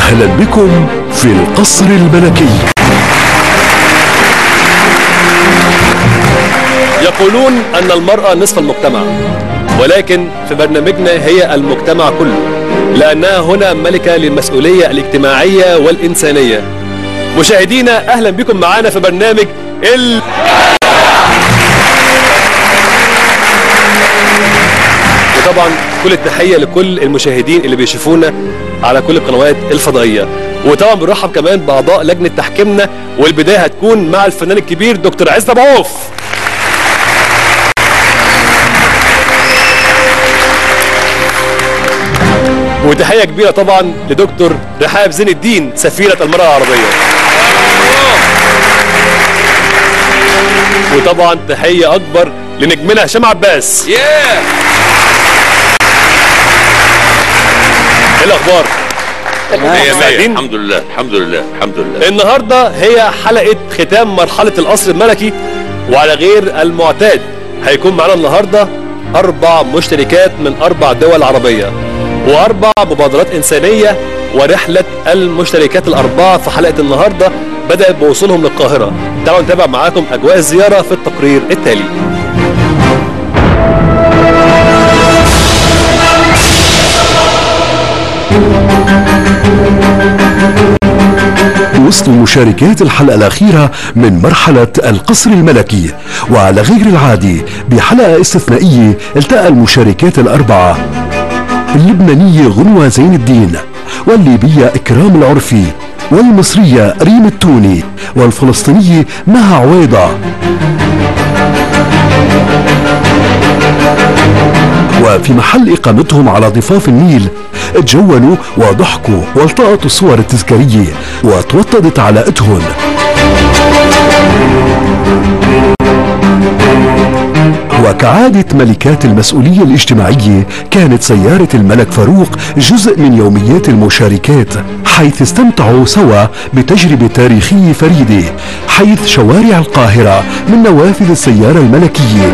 أهلا بكم في القصر الملكي يقولون أن المرأة نصف المجتمع ولكن في برنامجنا هي المجتمع كله لأنها هنا ملكة للمسؤولية الاجتماعية والإنسانية مشاهدينا أهلا بكم معانا في برنامج ال... وطبعا كل التحية لكل المشاهدين اللي بيشوفونا على كل القنوات الفضائية وطبعا بنرحب كمان بأعضاء لجنة تحكيمنا والبداية هتكون مع الفنان الكبير دكتور عزت أبو عوف وتحية كبيرة طبعا لدكتور رحاب زين الدين سفيرة المرأة العربية وطبعا تحية أكبر لنجمنا هشام عباس ايه الأخبار؟ مية مية مستعدين؟ الحمد لله الحمد لله الحمد لله النهاردة هي حلقة ختام مرحلة القصر الملكي وعلى غير المعتاد هيكون معانا النهاردة أربع مشتركات من أربع دول عربية وأربع مبادرات إنسانية ورحلة المشتركات الأربعة في حلقة النهاردة بدأت بوصولهم للقاهرة تعالوا نتابع معاكم أجواء الزيارة في التقرير التالي وسط مشاركات الحلقة الأخيرة من مرحلة القصر الملكي وعلى غير العادي بحلقة استثنائية التقى المشاركات الأربعة اللبنانية غنوة زين الدين والليبية إكرام العرفي والمصرية ريم التوني والفلسطينية مها عويضة وفي محل إقامتهم على ضفاف النيل تجولوا وضحكوا والتقطوا الصور التذكارية وتوطدت علاقتهم وكعادة ملكات المسؤولية الاجتماعية كانت سيارة الملك فاروق جزء من يوميات المشاركات حيث استمتعوا سوا بتجربة تاريخية فريدة حيث شوارع القاهرة من نوافذ السيارة الملكية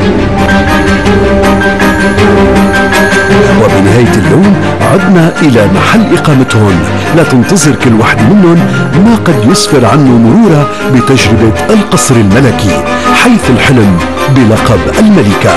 وبنهاية اليوم عدنا إلى محل إقامتهم لتنتظر كل واحدة منهم ما قد يسفر عنه مرورا بتجربة القصر الملكي حيث الحلم بلقب الملكة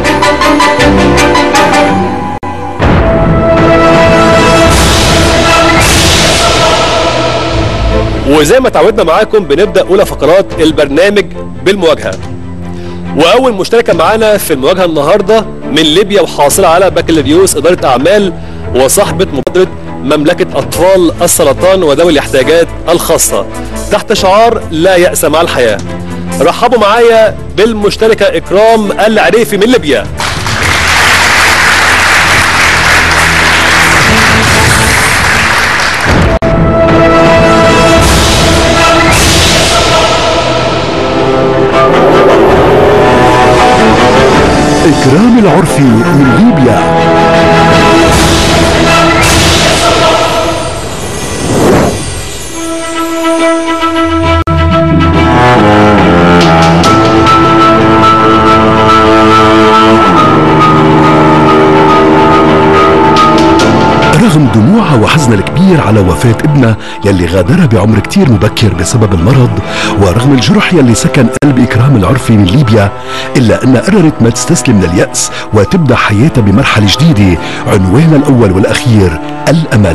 وزي ما تعودنا معاكم بنبدأ أولى فقرات البرنامج بالمواجهة وأول مشتركة معانا في المواجهة النهاردة من ليبيا وحاصلة على بكالوريوس إدارة أعمال وصاحبة مبادرة مملكة أطفال السرطان وذوي الاحتياجات الخاصة تحت شعار لا يأس مع الحياة رحبوا معايا بالمشتركة إكرام العريفي من ليبيا إكرام العرفي من ليبيا رغم دموعها وحزنها الكبير على وفاة ابنها يلي غادرها بعمر كتير مبكر بسبب المرض ورغم الجرح يلي سكن قلب إكرام العرفي من ليبيا إلا أنها قررت ما تستسلم لليأس وتبدأ حياتها بمرحلة جديدة عنوانها الأول والأخير الأمل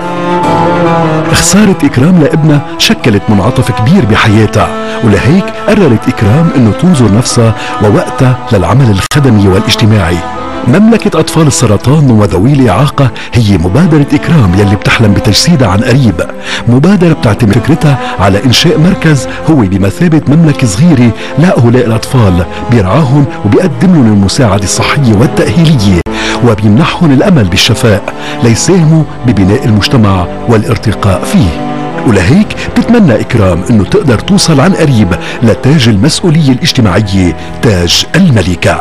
خسارة إكرام لابنها شكلت منعطف كبير بحياتها ولهيك قررت إكرام أنه تنظر نفسها ووقتها للعمل الخدمي والاجتماعي مملكة أطفال السرطان وذوي الإعاقة هي مبادرة إكرام يلي بتحلم بتجسيدها عن قريب مبادرة بتعتمد فكرتها على إنشاء مركز هو بمثابة مملكة صغيرة لهؤلاء الأطفال بيرعاهم وبيقدم لهم المساعدة الصحية والتأهيلية وبيمنحهم الأمل بالشفاء ليساهموا ببناء المجتمع والارتقاء فيه ولهيك بتمنى إكرام أنه تقدر توصل عن قريب لتاج المسؤولية الاجتماعية تاج الملكة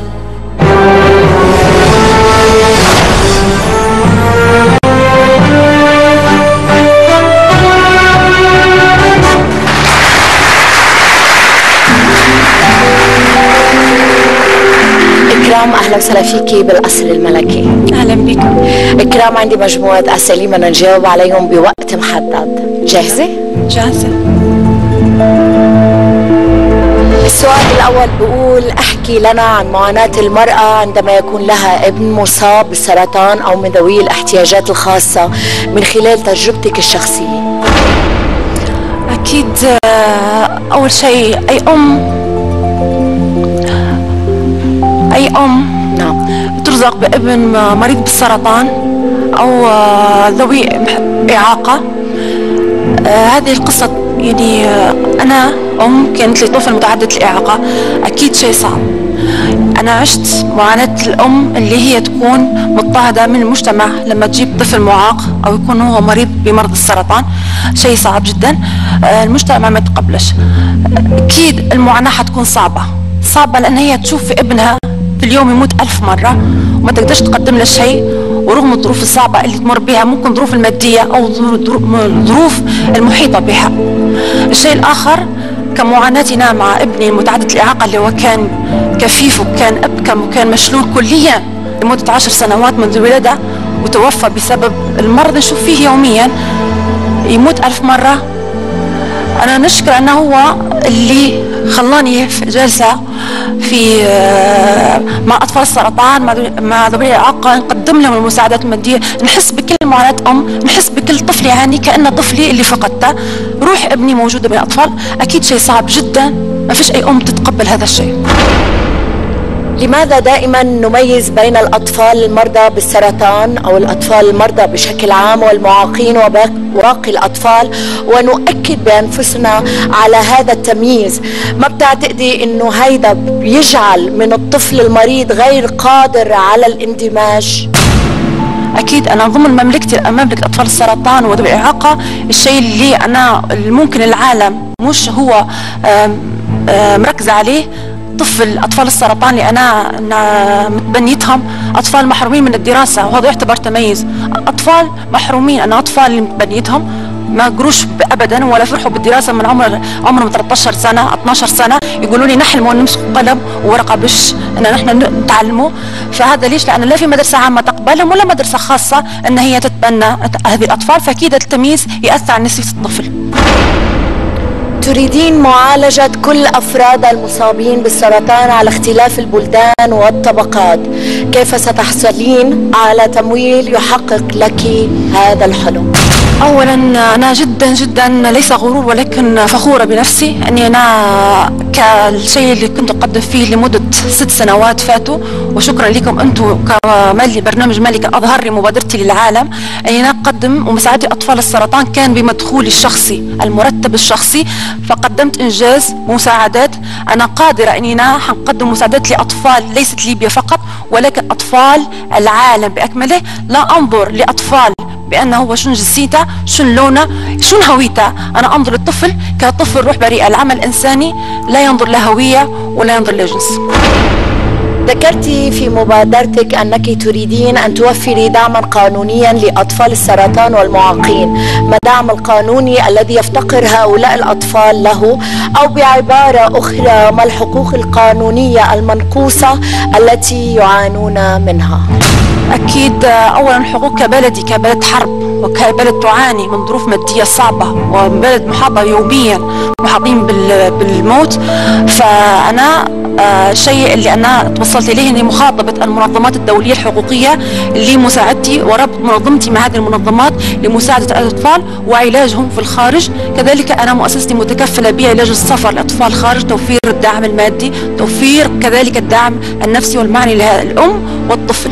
إكرام أهلا وسهلا فيكي بالقصر الملكي اهلا بكم إكرام عندي مجموعة أسئلة بدنا نجاوب عليهم بوقت وقت محدد جاهزة؟ جاهزة السؤال الأول بيقول احكي لنا عن معاناة المرأة عندما يكون لها ابن مصاب بالسرطان أو من ذوي الاحتياجات الخاصة من خلال تجربتك الشخصية أكيد آه، أول شيء أي أم أي أم نعم ترزق بابن مريض بالسرطان أو آه، ذوي إعاقة آه، هذه القصة يعني آه، أنا أم كانت لي طفل متعدد الإعاقة أكيد شيء صعب أنا عشت معاناة الأم اللي هي تكون مضطهدة من المجتمع لما تجيب طفل معاق أو يكون هو مريض بمرض السرطان شيء صعب جدا آه، المجتمع ما يتقبلش أكيد المعاناة حتكون صعبة صعبة لأن هي تشوف في ابنها في اليوم يموت ألف مرة وما تقدرش تقدم له شيء ورغم الظروف الصعبة اللي تمر بها ممكن ظروف المادية أو الظروف المحيطة بها الشيء الآخر كمعاناتنا مع ابني المتعدد الإعاقة اللي هو كان كفيف وكان أبكم وكان مشلول كليا لمدة عشر سنوات منذ ولادة وتوفى بسبب المرض نشوف فيه يوميا يموت ألف مرة أنا نشكر أنه هو اللي خلاني جالسة في آه، مع أطفال السرطان مع ذوي الإعاقة نقدم لهم المساعدات المادية نحس بكل معاناة أم نحس بكل طفل يعاني كأنه طفلي اللي فقدته روح ابني موجودة بين الأطفال أكيد شيء صعب جدا ما فيش أي أم تتقبل هذا الشيء لماذا دائما نميز بين الأطفال المرضى بالسرطان أو الأطفال المرضى بشكل عام والمعاقين وباقي الأطفال ونؤكد بأنفسنا على هذا التمييز ما بتعتقدي أنه هيدا بيجعل من الطفل المريض غير قادر على الاندماج اكيد انا ضمن مملكتي مملكه اطفال السرطان وذوي الاعاقه الشيء اللي انا ممكن العالم مش هو مركز عليه طفل اطفال السرطان اللي انا متبنيتهم اطفال محرومين من الدراسه وهذا يعتبر تميز اطفال محرومين انا اطفال اللي متبنيتهم ما قروش ابدا ولا فرحوا بالدراسه من عمر عمرهم 13 سنه 12 سنه يقولوا لي نحلم ونمسك قلم وورقه بش ان نحن نتعلموا فهذا ليش لان لا في مدرسه عامه تقبلهم ولا مدرسه خاصه ان هي تتبنى هذه الاطفال فاكيد التمييز ياثر على نفسيه الطفل تريدين معالجة كل أفراد المصابين بالسرطان على اختلاف البلدان والطبقات كيف ستحصلين على تمويل يحقق لك هذا الحلم؟ اولا انا جدا جدا ليس غرور ولكن فخوره بنفسي اني انا كالشيء اللي كنت اقدم فيه لمده ست سنوات فاتوا وشكرا لكم انتم كمالي برنامج مالك اظهر لي مبادرتي للعالم اني انا اقدم ومساعده اطفال السرطان كان بمدخولي الشخصي المرتب الشخصي فقدمت انجاز مساعدات انا قادره اني انا حنقدم مساعدات لاطفال ليست ليبيا فقط ولكن اطفال العالم باكمله لا انظر لاطفال بانه هو شنو جنسيته شنو لونه شنو هويته انا انظر للطفل كطفل روح بريئه العمل الانساني لا ينظر لهويه ولا ينظر لجنس ذكرتي في مبادرتك أنك تريدين أن توفري دعما قانونيا لأطفال السرطان والمعاقين ما الدعم القانوني الذي يفتقر هؤلاء الأطفال له أو بعبارة أخرى ما الحقوق القانونية المنقوصة التي يعانون منها أكيد أولا حقوق كبلدي كبلد حرب وكبلد تعاني من ظروف مادية صعبة وبلد محاطة يوميا محاطين بالموت فأنا الشيء آه اللي أنا توصلت إليه أني مخاطبة المنظمات الدولية الحقوقية لمساعدتي وربط منظمتي مع هذه المنظمات لمساعدة الأطفال وعلاجهم في الخارج كذلك أنا مؤسستي متكفلة بعلاج السفر للأطفال خارج توفير الدعم المادي توفير كذلك الدعم النفسي والمعنى للأم والطفل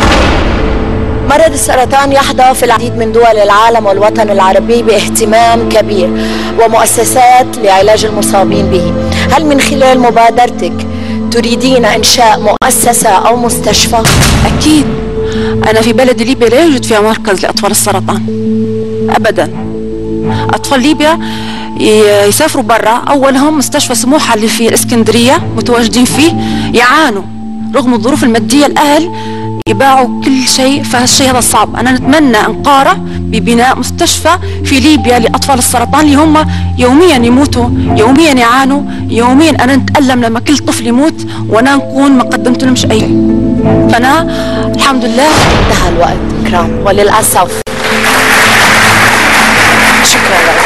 مرض السرطان يحظى في العديد من دول العالم والوطن العربي باهتمام كبير ومؤسسات لعلاج المصابين به هل من خلال مبادرتك تريدين إنشاء مؤسسة أو مستشفى؟ أكيد أنا في بلد ليبيا لا يوجد فيها مركز لأطفال السرطان أبدا أطفال ليبيا يسافروا برا أولهم مستشفى سموحة اللي في الإسكندرية متواجدين فيه يعانوا رغم الظروف المادية الأهل يباعوا كل شيء فهالشيء هذا صعب أنا نتمنى أنقارة ببناء مستشفى في ليبيا لأطفال السرطان اللي هم يوميا يموتوا يوميا يعانوا يوميا أنا نتألم لما كل طفل يموت وأنا نكون ما قدمت لهمش أي فأنا الحمد لله انتهى الوقت إكرام وللأسف شكرا لك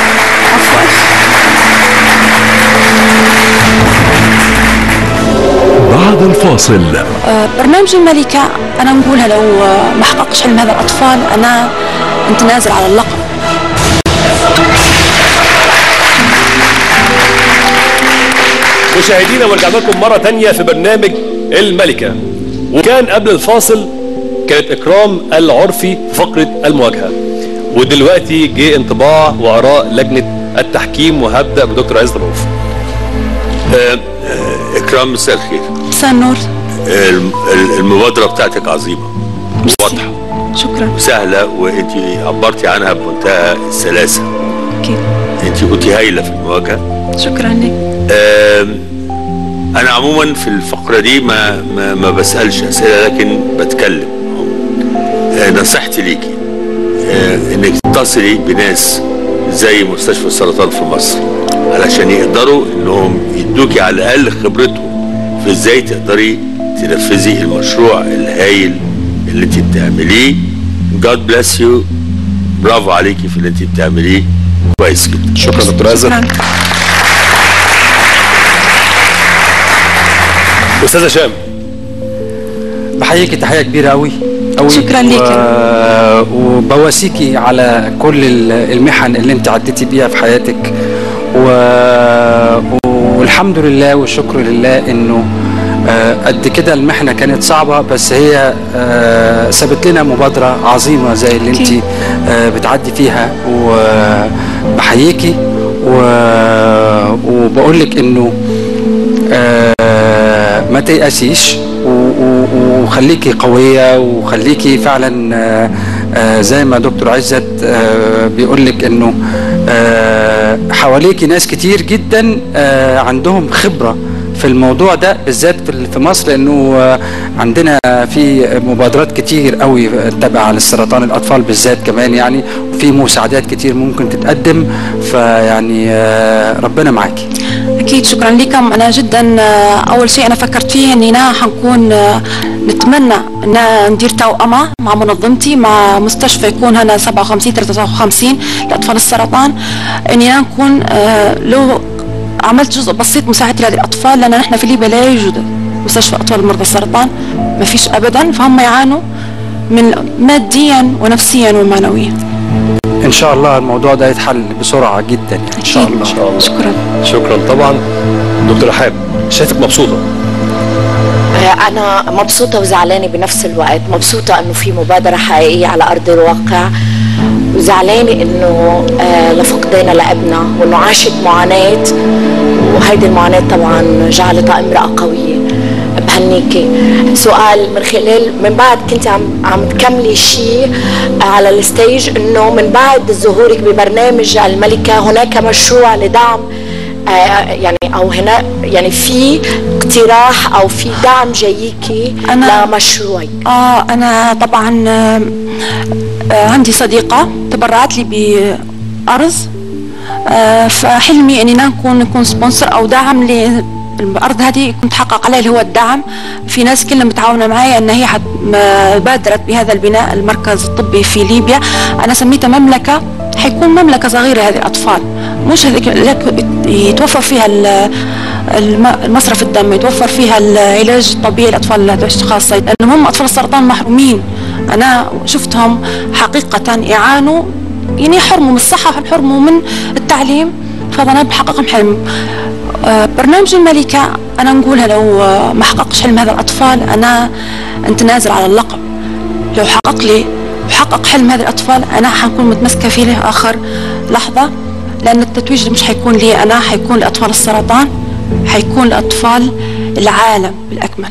بعد الفاصل آه، برنامج الملكة أنا نقولها لو آه، ما حققش حلم هذا الأطفال أنا نتنازل على اللقب مشاهدينا ورجعنا لكم مرة تانية في برنامج الملكة وكان قبل الفاصل كانت إكرام العرفي في فقرة المواجهة ودلوقتي جه انطباع وآراء لجنة التحكيم وهبدأ بدكتور عز رؤوف آه، آه، اكرام مساء الخير مساء النور الم- ال- المبادره بتاعتك عظيمه واضحه شكرا سهله وانت عبرتي عنها بمنتهى السلاسه أكيد انت كنت هايله في المواجهه شكرا لك آم، انا عموما في الفقره دي ما ما, ما بسالش اسئله لكن بتكلم آه، نصيحتي ليكي آه، انك تتصلي بناس زي مستشفى السرطان في مصر علشان يقدروا انهم يدوكي على الاقل خبرتهم في ازاي تقدري تنفذي المشروع الهايل اللي انت بتعمليه God bless you برافو عليكي في اللي انت بتعمليه كويس جدا شكرا دكتور عزت شكرا أستاذ هشام بحييكي تحيه كبيره قوي قوي شكراً ليكي. و... وبواسيكي على كل ال- المحن اللي انت عديتي بيها في حياتك و... والحمد لله والشكر لله انه آه، قد كده المحنه كانت صعبه بس هي آه، سابت لنا مبادره عظيمه زي اللي انت أكيد. بتعدي فيها وبحييكي و... وبقول لك انه آه، ما تيأسيش و- و- وخليكي قوية وخليكي فعلا آه، آه، زي ما دكتور عزت آه، بيقول لك انه آه، حواليكي ناس كتير جدا آه، عندهم خبرة في الموضوع ده بالذات في ال- في مصر لانه آه، عندنا في مبادرات كتير قوي تابعه للسرطان الاطفال بالذات كمان يعني وفي مساعدات كتير ممكن تتقدم فيعني آه، ربنا معاكي أكيد شكرا لكم أنا جدا آه، أول شيء أنا فكرت فيه إني أنا حنكون آه، نتمنى أن ندير توأمة مع منظمتي مع مستشفى يكون هنا 57 53 لأطفال السرطان إني أنا نكون آه، لو عملت جزء بسيط مساعدة لهذه الأطفال لأن نحن في ليبيا لا يوجد مستشفى أطفال مرضى السرطان ما فيش أبدا فهم يعانوا من ماديا ونفسيا ومعنويا ان شاء الله الموضوع ده يتحل بسرعه جدا يعني ان شاء أكيد. الله إن شاء الله شكرا شكرا طبعا دكتور رحاب شايفك مبسوطة أنا مبسوطة وزعلانة بنفس الوقت مبسوطة إنه في مبادرة حقيقية على أرض الواقع وزعلانة إنه آه، لفقداننا لابننا وإنه عاشت معاناة وهيدي المعاناة طبعا جعلتها امرأة قوية بهنيكي سؤال من خلال من بعد كنت عم عم تكملي شيء على الستيج انه من بعد ظهورك ببرنامج الملكة هناك مشروع لدعم آه، يعني او هنا يعني في اقتراح او في دعم جايكي أنا- لمشروعك آه أنا طبعا آه آه عندي صديقة تبرعت لي بأرض آه فحلمي إني أنا نكون نكون سبونسر أو دعم للأرض هذه كنت حقق عليها اللي هو الدعم في ناس كلها متعاونة معي أن هي حت ما بادرت بهذا البناء المركز الطبي في ليبيا أنا سميتها مملكة حيكون مملكة صغيرة هذه الأطفال مش هذيك لك- يتوفر فيها ال- الم- المصرف الدم يتوفر فيها العلاج الطبيعي للاطفال الاشخاص لانهم هم اطفال السرطان محرومين انا شفتهم حقيقه يعانوا يعني يحرموا من الصحه يحرموا من التعليم فهذا انا بحقق حلم آه، برنامج الملكة أنا نقولها لو آه، ما حققش حلم هذا الأطفال أنا نتنازل على اللقب لو حقق لي وحقق حلم هذه الأطفال أنا حنكون متمسكة فيه لآخر لحظة لأن التتويج مش حيكون لي أنا حيكون لأطفال السرطان حيكون لأطفال العالم بالأكمل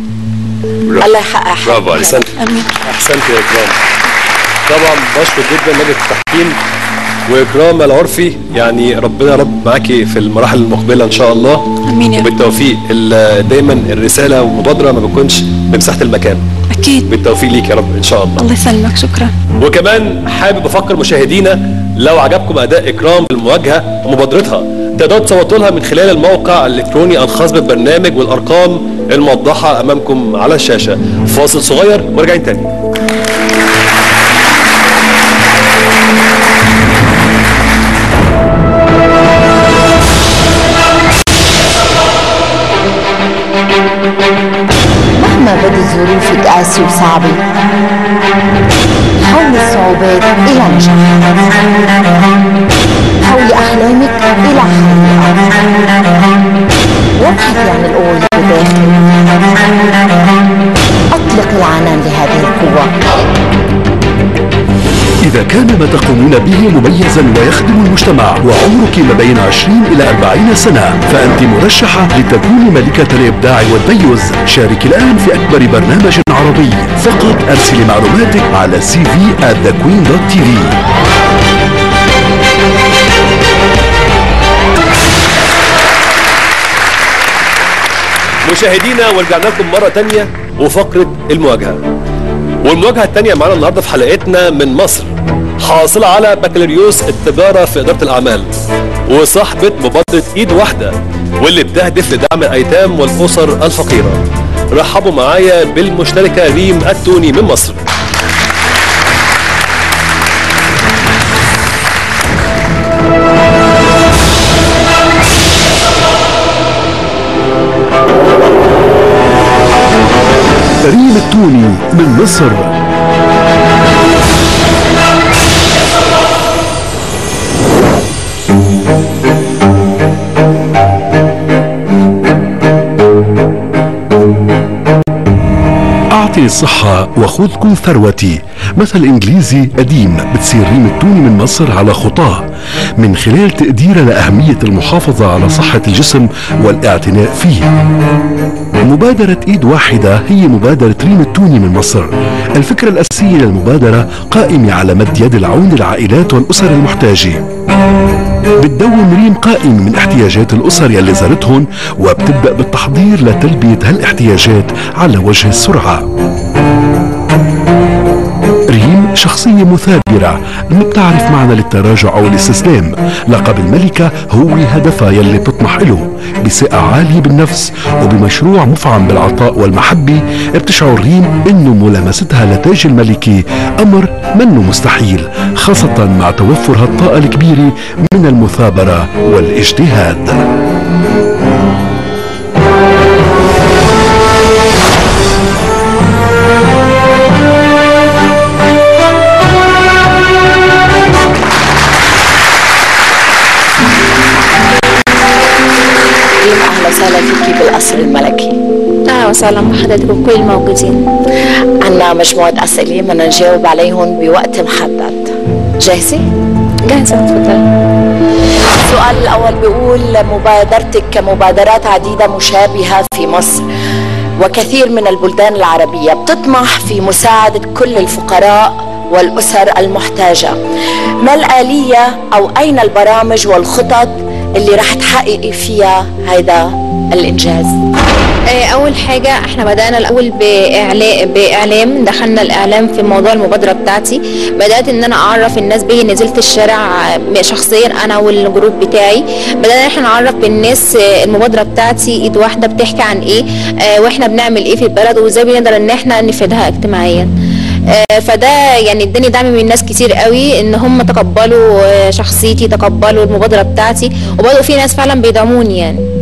الله يحقق برافو عليك احسنت أمين احسنت يا اكرام طبعا بشكر جدا لجنه التحكيم واكرام العرفي يعني ربنا يا رب معاكي في المراحل المقبله ان شاء الله أمين يا رب وبالتوفيق ال- دايما الرساله والمبادره ما بتكونش بمساحه المكان أكيد بالتوفيق ليك يا رب ان شاء الله الله يسلمك شكرا وكمان حابب افكر مشاهدينا لو عجبكم اداء اكرام في المواجهه ومبادرتها تقدروا تصوتوا لها من خلال الموقع الالكتروني الخاص بالبرنامج والارقام الموضحه امامكم على الشاشه فاصل صغير وراجعين تاني مهما بدت ظروفك قاسية وصعبة حولي الصعوبات إلى نجاحات حولي أحلامك إلى حقيقة وابحثي عن القوة اللي بداخلك أطلق العنان لهذه القوة إذا كان ما تقومون به مميزا ويخدم المجتمع وعمرك ما بين 20 إلى 40 سنة فأنت مرشحة لتكوني ملكة الإبداع والتميز شارك الآن في أكبر برنامج عربي فقط أرسلي معلوماتك على cv at thequeen.tv مشاهدينا ورجعنا لكم مرة تانية وفقرة المواجهة والمواجهة التانية معانا النهاردة في حلقتنا من مصر حاصلة على بكالوريوس التجارة في إدارة الأعمال وصاحبة مبادرة إيد واحدة واللي بتهدف لدعم الأيتام والأسر الفقيرة رحبوا معايا بالمشتركة ريم التوني من مصر ريم التوني من مصر أعطي الصحة وخذ كل ثروتي مثل إنجليزي قديم بتصير ريم التوني من مصر على خطاه من خلال تقديرها لأهمية المحافظة على صحة الجسم والاعتناء فيه مبادرة إيد واحدة هي مبادرة ريم التوني من مصر الفكرة الأساسية للمبادرة قائمة على مد يد العون للعائلات والأسر المحتاجة بتدوم ريم قائم من احتياجات الأسر يلي زارتهم وبتبدأ بالتحضير لتلبية هالاحتياجات على وجه السرعة ريم شخصية مثابرة ما بتعرف معنى للتراجع أو الاستسلام لقب الملكة هو هدفها يلي بتطمح له بثقة عالية بالنفس وبمشروع مفعم بالعطاء والمحبة بتشعر ريم انه ملامستها لتاج الملكي امر منه مستحيل خاصة مع توفر هالطاقة الكبيرة من المثابرة والاجتهاد ريم أهلا وسهلا فيكي بالقصر الملكي اهلا وسهلا بحضرتك وكل الموجودين عنا مجموعة أسئلة بدنا نجاوب عليهم بوقت محدد جاهزة؟ جاهزة اتفضل السؤال الأول بيقول مبادرتك كمبادرات عديدة مشابهة في مصر وكثير من البلدان العربية بتطمح في مساعدة كل الفقراء والأسر المحتاجة ما الآلية أو أين البرامج والخطط اللي رح تحققي فيها هذا الإنجاز آه، اول حاجه احنا بدانا الاول باعلام باعلام دخلنا الاعلام في موضوع المبادره بتاعتي بدات ان انا اعرف الناس بيه نزلت الشارع آه، شخصيا انا والجروب بتاعي بدانا احنا نعرف الناس آه، المبادره بتاعتي ايد واحده بتحكي عن ايه آه، واحنا بنعمل ايه في البلد وازاي بنقدر ان احنا نفيدها اجتماعيا آه، فده يعني اداني دعم من ناس كتير قوي ان هم تقبلوا آه، شخصيتي تقبلوا المبادره بتاعتي وبرضه في ناس فعلا بيدعموني يعني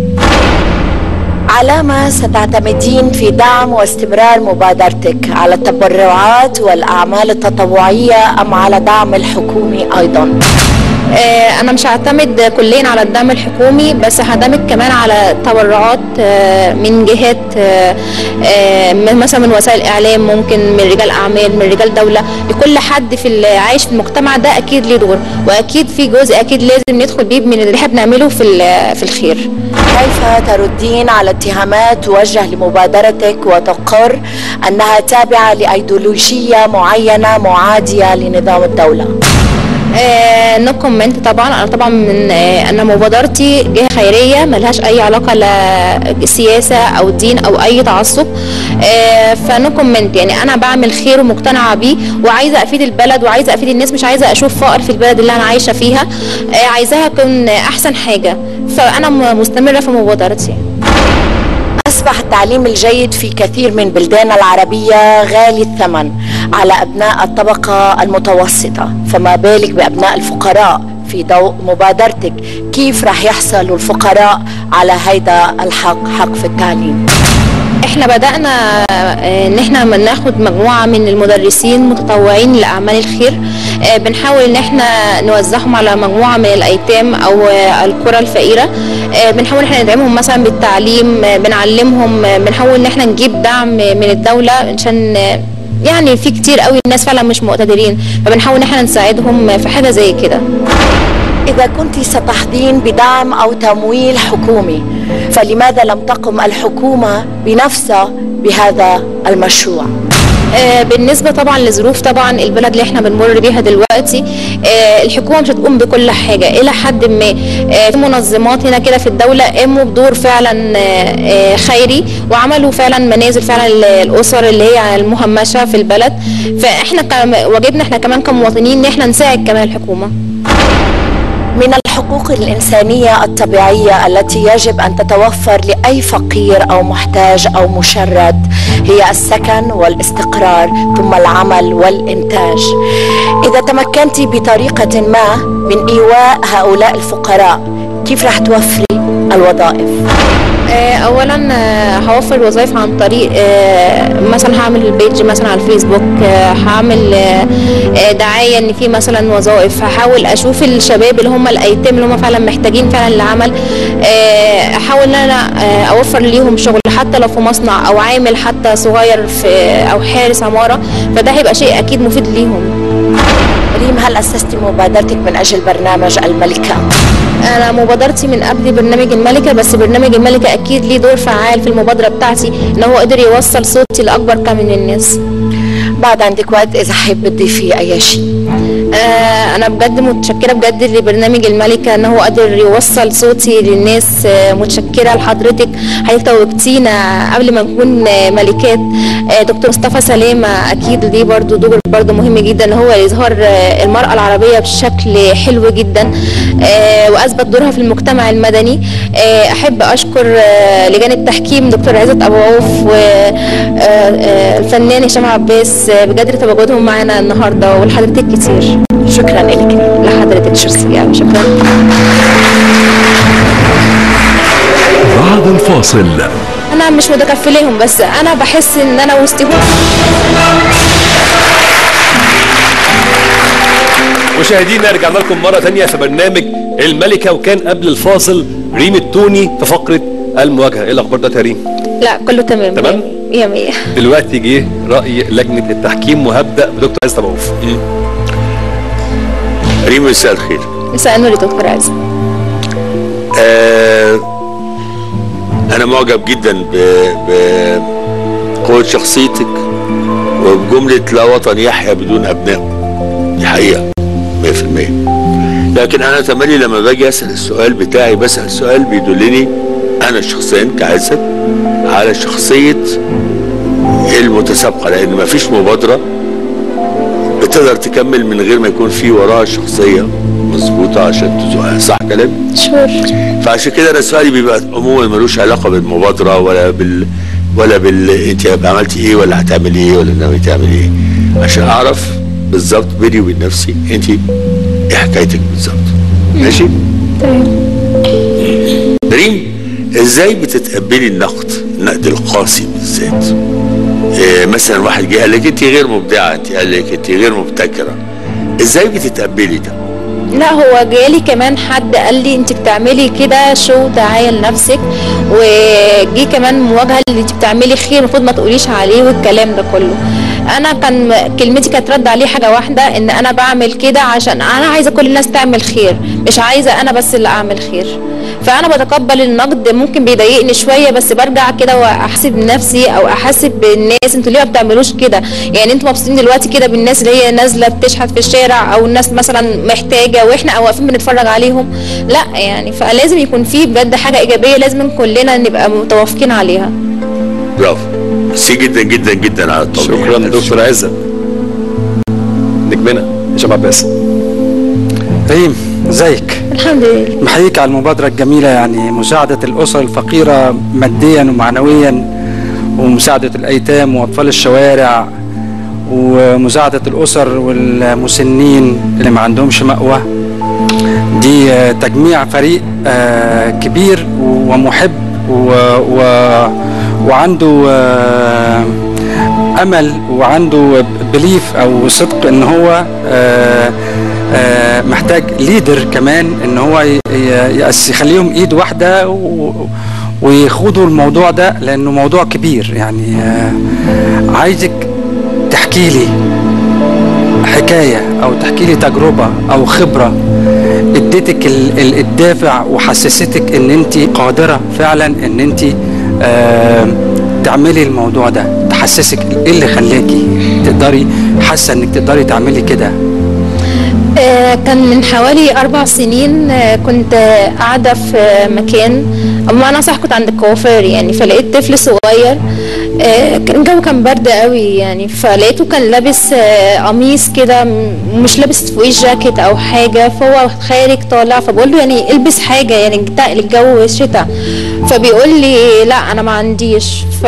على ما ستعتمدين في دعم واستمرار مبادرتك على التبرعات والأعمال التطوعية أم على دعم الحكومي أيضا آه، انا مش هعتمد كليا على الدعم الحكومي بس هعتمد كمان على تبرعات آه، من جهات آه، آه، من مثلا من وسائل اعلام ممكن من رجال اعمال من رجال دوله لكل حد في ال- عايش في المجتمع ده اكيد ليه دور واكيد في جزء اكيد لازم ندخل بيه من اللي احنا بنعمله في ال- في الخير كيف تردين على اتهامات توجه لمبادرتك وتقر أنها تابعة لأيديولوجية معينة معادية لنظام الدولة نو كومنت طبعا انا طبعا من آه، انا مبادرتي جهه خيريه ملهاش اي علاقه لا سياسه او دين او اي تعصب فنو كومنت يعني انا بعمل خير ومقتنعه بيه وعايزه افيد البلد وعايزه افيد الناس مش عايزه اشوف فقر في البلد اللي انا عايشه فيها آه، عايزاها تكون احسن حاجه فانا م- مستمره في مبادرتي أصبح التعليم الجيد في كثير من بلدان العربية غالي الثمن على أبناء الطبقة المتوسطة فما بالك بأبناء الفقراء في ضوء مبادرتك كيف رح يحصلوا الفقراء على هيدا الحق حق في التعليم احنا بدأنا آه، ان احنا من ناخد مجموعة من المدرسين متطوعين لأعمال الخير آه، بنحاول ان احنا نوزعهم على مجموعة من الأيتام أو آه، القرى الفقيرة آه، بنحاول ان احنا ندعمهم مثلا بالتعليم آه، بنعلمهم آه، بنحاول ان احنا نجيب دعم من الدولة عشان آه، يعني في كتير قوي الناس فعلا مش مقتدرين فبنحاول ان احنا نساعدهم في حاجة زي كده إذا كنت ستحظين بدعم أو تمويل حكومي فلماذا لم تقم الحكومة بنفسها بهذا المشروع؟ آه، بالنسبة طبعا لظروف طبعا البلد اللي احنا بنمر بيها دلوقتي آه، الحكومة مش هتقوم بكل حاجة إلى حد ما آه، في منظمات هنا كده في الدولة قاموا بدور فعلا آه، آه، خيري وعملوا فعلا منازل فعلا للأسر اللي هي المهمشة في البلد فاحنا كم- واجبنا احنا كمان كمواطنين ان احنا نساعد كمان الحكومة من الحقوق الإنسانية الطبيعية التي يجب أن تتوفر لأي فقير أو محتاج أو مشرد هي السكن والاستقرار ثم العمل والإنتاج إذا تمكنت بطريقة ما من إيواء هؤلاء الفقراء كيف رح توفري الوظائف؟ آه، اولا آه، هوفر الوظائف عن طريق آه، مثلا هعمل البيج مثلا على الفيسبوك آه، هعمل آه، آه، دعايه ان في مثلا وظائف هحاول اشوف الشباب اللي هم الايتام اللي هم فعلا محتاجين فعلا لعمل آه، احاول ان انا آه، اوفر ليهم شغل حتى لو في مصنع او عامل حتى صغير في او حارس عماره فده هيبقى شيء اكيد مفيد ليهم ريم هل أسست مبادرتك من أجل برنامج الملكة؟ انا مبادرتي من قبل برنامج الملكه بس برنامج الملكه اكيد ليه دور فعال في المبادره بتاعتي ان هو قدر يوصل صوتي لاكبر كم من الناس بعد عندك وقت إذا حابة تضيفي أي شيء آه انا بجد متشكره بجد لبرنامج الملكه ان هو قدر يوصل صوتي للناس آه متشكره لحضرتك حضرتك توجتينا قبل ما نكون آه ملكات آه دكتور مصطفى سلامه اكيد ليه برضو دور برضو مهم جدا ان هو يظهر آه المراه العربيه بشكل حلو جدا آه واثبت دورها في المجتمع المدني آه احب اشكر آه لجان التحكيم دكتور عزت ابو عوف والفنان هشام عباس آه بجد تواجدهم معانا النهارده ولحضرتك كتير شكرا لك لحضرتك شخصيا شكرا بعد الفاصل انا مش متكفلاهم بس انا بحس ان انا وسطهم مشاهدينا رجعنا لكم مرة تانية في برنامج الملكة وكان قبل الفاصل ريم التوني في فقرة المواجهة ايه الأخبار ده يا ريم؟ لا كله تمام تمام؟ مية مية دلوقتي جه رأي لجنة التحكيم وهبدأ بدكتور عايز تبعوف ريم مساء الخير مساء النور يا دكتور عز آه انا معجب جدا ب- بقوة شخصيتك وبجملة لا وطن يحيا بدون ابنائه دي حقيقة 100% لكن انا تملي لما باجي اسال السؤال بتاعي بسال سؤال بيدلني انا شخصيا كعزت على شخصية المتسابقة لان مفيش مبادرة بتقدر تكمل من غير ما يكون في وراها شخصية مظبوطة عشان تزوقها صح كلامي؟ شور فعشان كده انا سؤالي بيبقى عموما ملوش علاقه بالمبادره ولا بال ولا بال انت عملتي ايه ولا هتعملي ايه ولا ناوي تعملي ايه عشان اعرف بالظبط بيني وبين نفسي انت ايه حكايتك بالظبط ماشي؟ ريم ازاي بتتقبلي النقد النقد القاسي بالذات إيه مثلا واحد جه قال لك انت غير مبدعه انت قال لك انت غير مبتكره ازاي بتتقبلي ده؟ لا هو جالي كمان حد قال لي انت بتعملي كده شو دعايه لنفسك وجي كمان مواجهه اللي انت بتعملي خير المفروض ما تقوليش عليه والكلام ده كله انا كان كلمتي كانت رد عليه حاجه واحده ان انا بعمل كده عشان انا عايزه كل الناس تعمل خير مش عايزه انا بس اللي اعمل خير فانا بتقبل النقد ممكن بيضايقني شويه بس برجع كده واحسب نفسي او احاسب بالناس انتوا ليه ما بتعملوش كده يعني انتوا مبسوطين دلوقتي كده بالناس اللي هي نازله بتشحت في الشارع او الناس مثلا محتاجه واحنا واقفين بنتفرج عليهم لا يعني فلازم يكون في بجد حاجه ايجابيه لازم كلنا نبقى متوافقين عليها برافو ميرسي جدا جدا جدا على التوضيح شكرا دكتور عزت نجمنا هشام عباس ريم ازيك الحمد لله محييك على المبادرة الجميلة يعني مساعدة الأسر الفقيرة ماديا ومعنويا ومساعدة الأيتام وأطفال الشوارع ومساعدة الأسر والمسنين اللي ما عندهمش مأوى دي آه، تجميع فريق آه، كبير ومحب و و وعنده آه، امل وعنده بليف او صدق ان هو آه، آه، محتاج ليدر كمان ان هو ي- ي- يأس- يخليهم ايد واحده و- ويخوضوا الموضوع ده لانه موضوع كبير يعني آه، عايزك تحكي لي حكايه او تحكي لي تجربه او خبره اديتك ال- ال- الدافع وحسستك ان انت قادره فعلا ان انت آه، تعملي الموضوع ده تحسسك ايه اللي خلاكي تقدري حاسه انك تقدري تعملي كده آه، كان من حوالي أربع سنين آه، كنت آه، قاعدة في آه، مكان أما أنا صح كنت عند الكوافير يعني فلقيت طفل صغير آه، كان الجو كان برد قوي يعني فلقيته كان لابس آه، قميص كده م- مش لابس فوقيه جاكيت أو حاجة فهو خارج طالع فبقول له يعني البس حاجة يعني الجو- الجو شتاء فبيقول لي لا أنا ما عنديش ف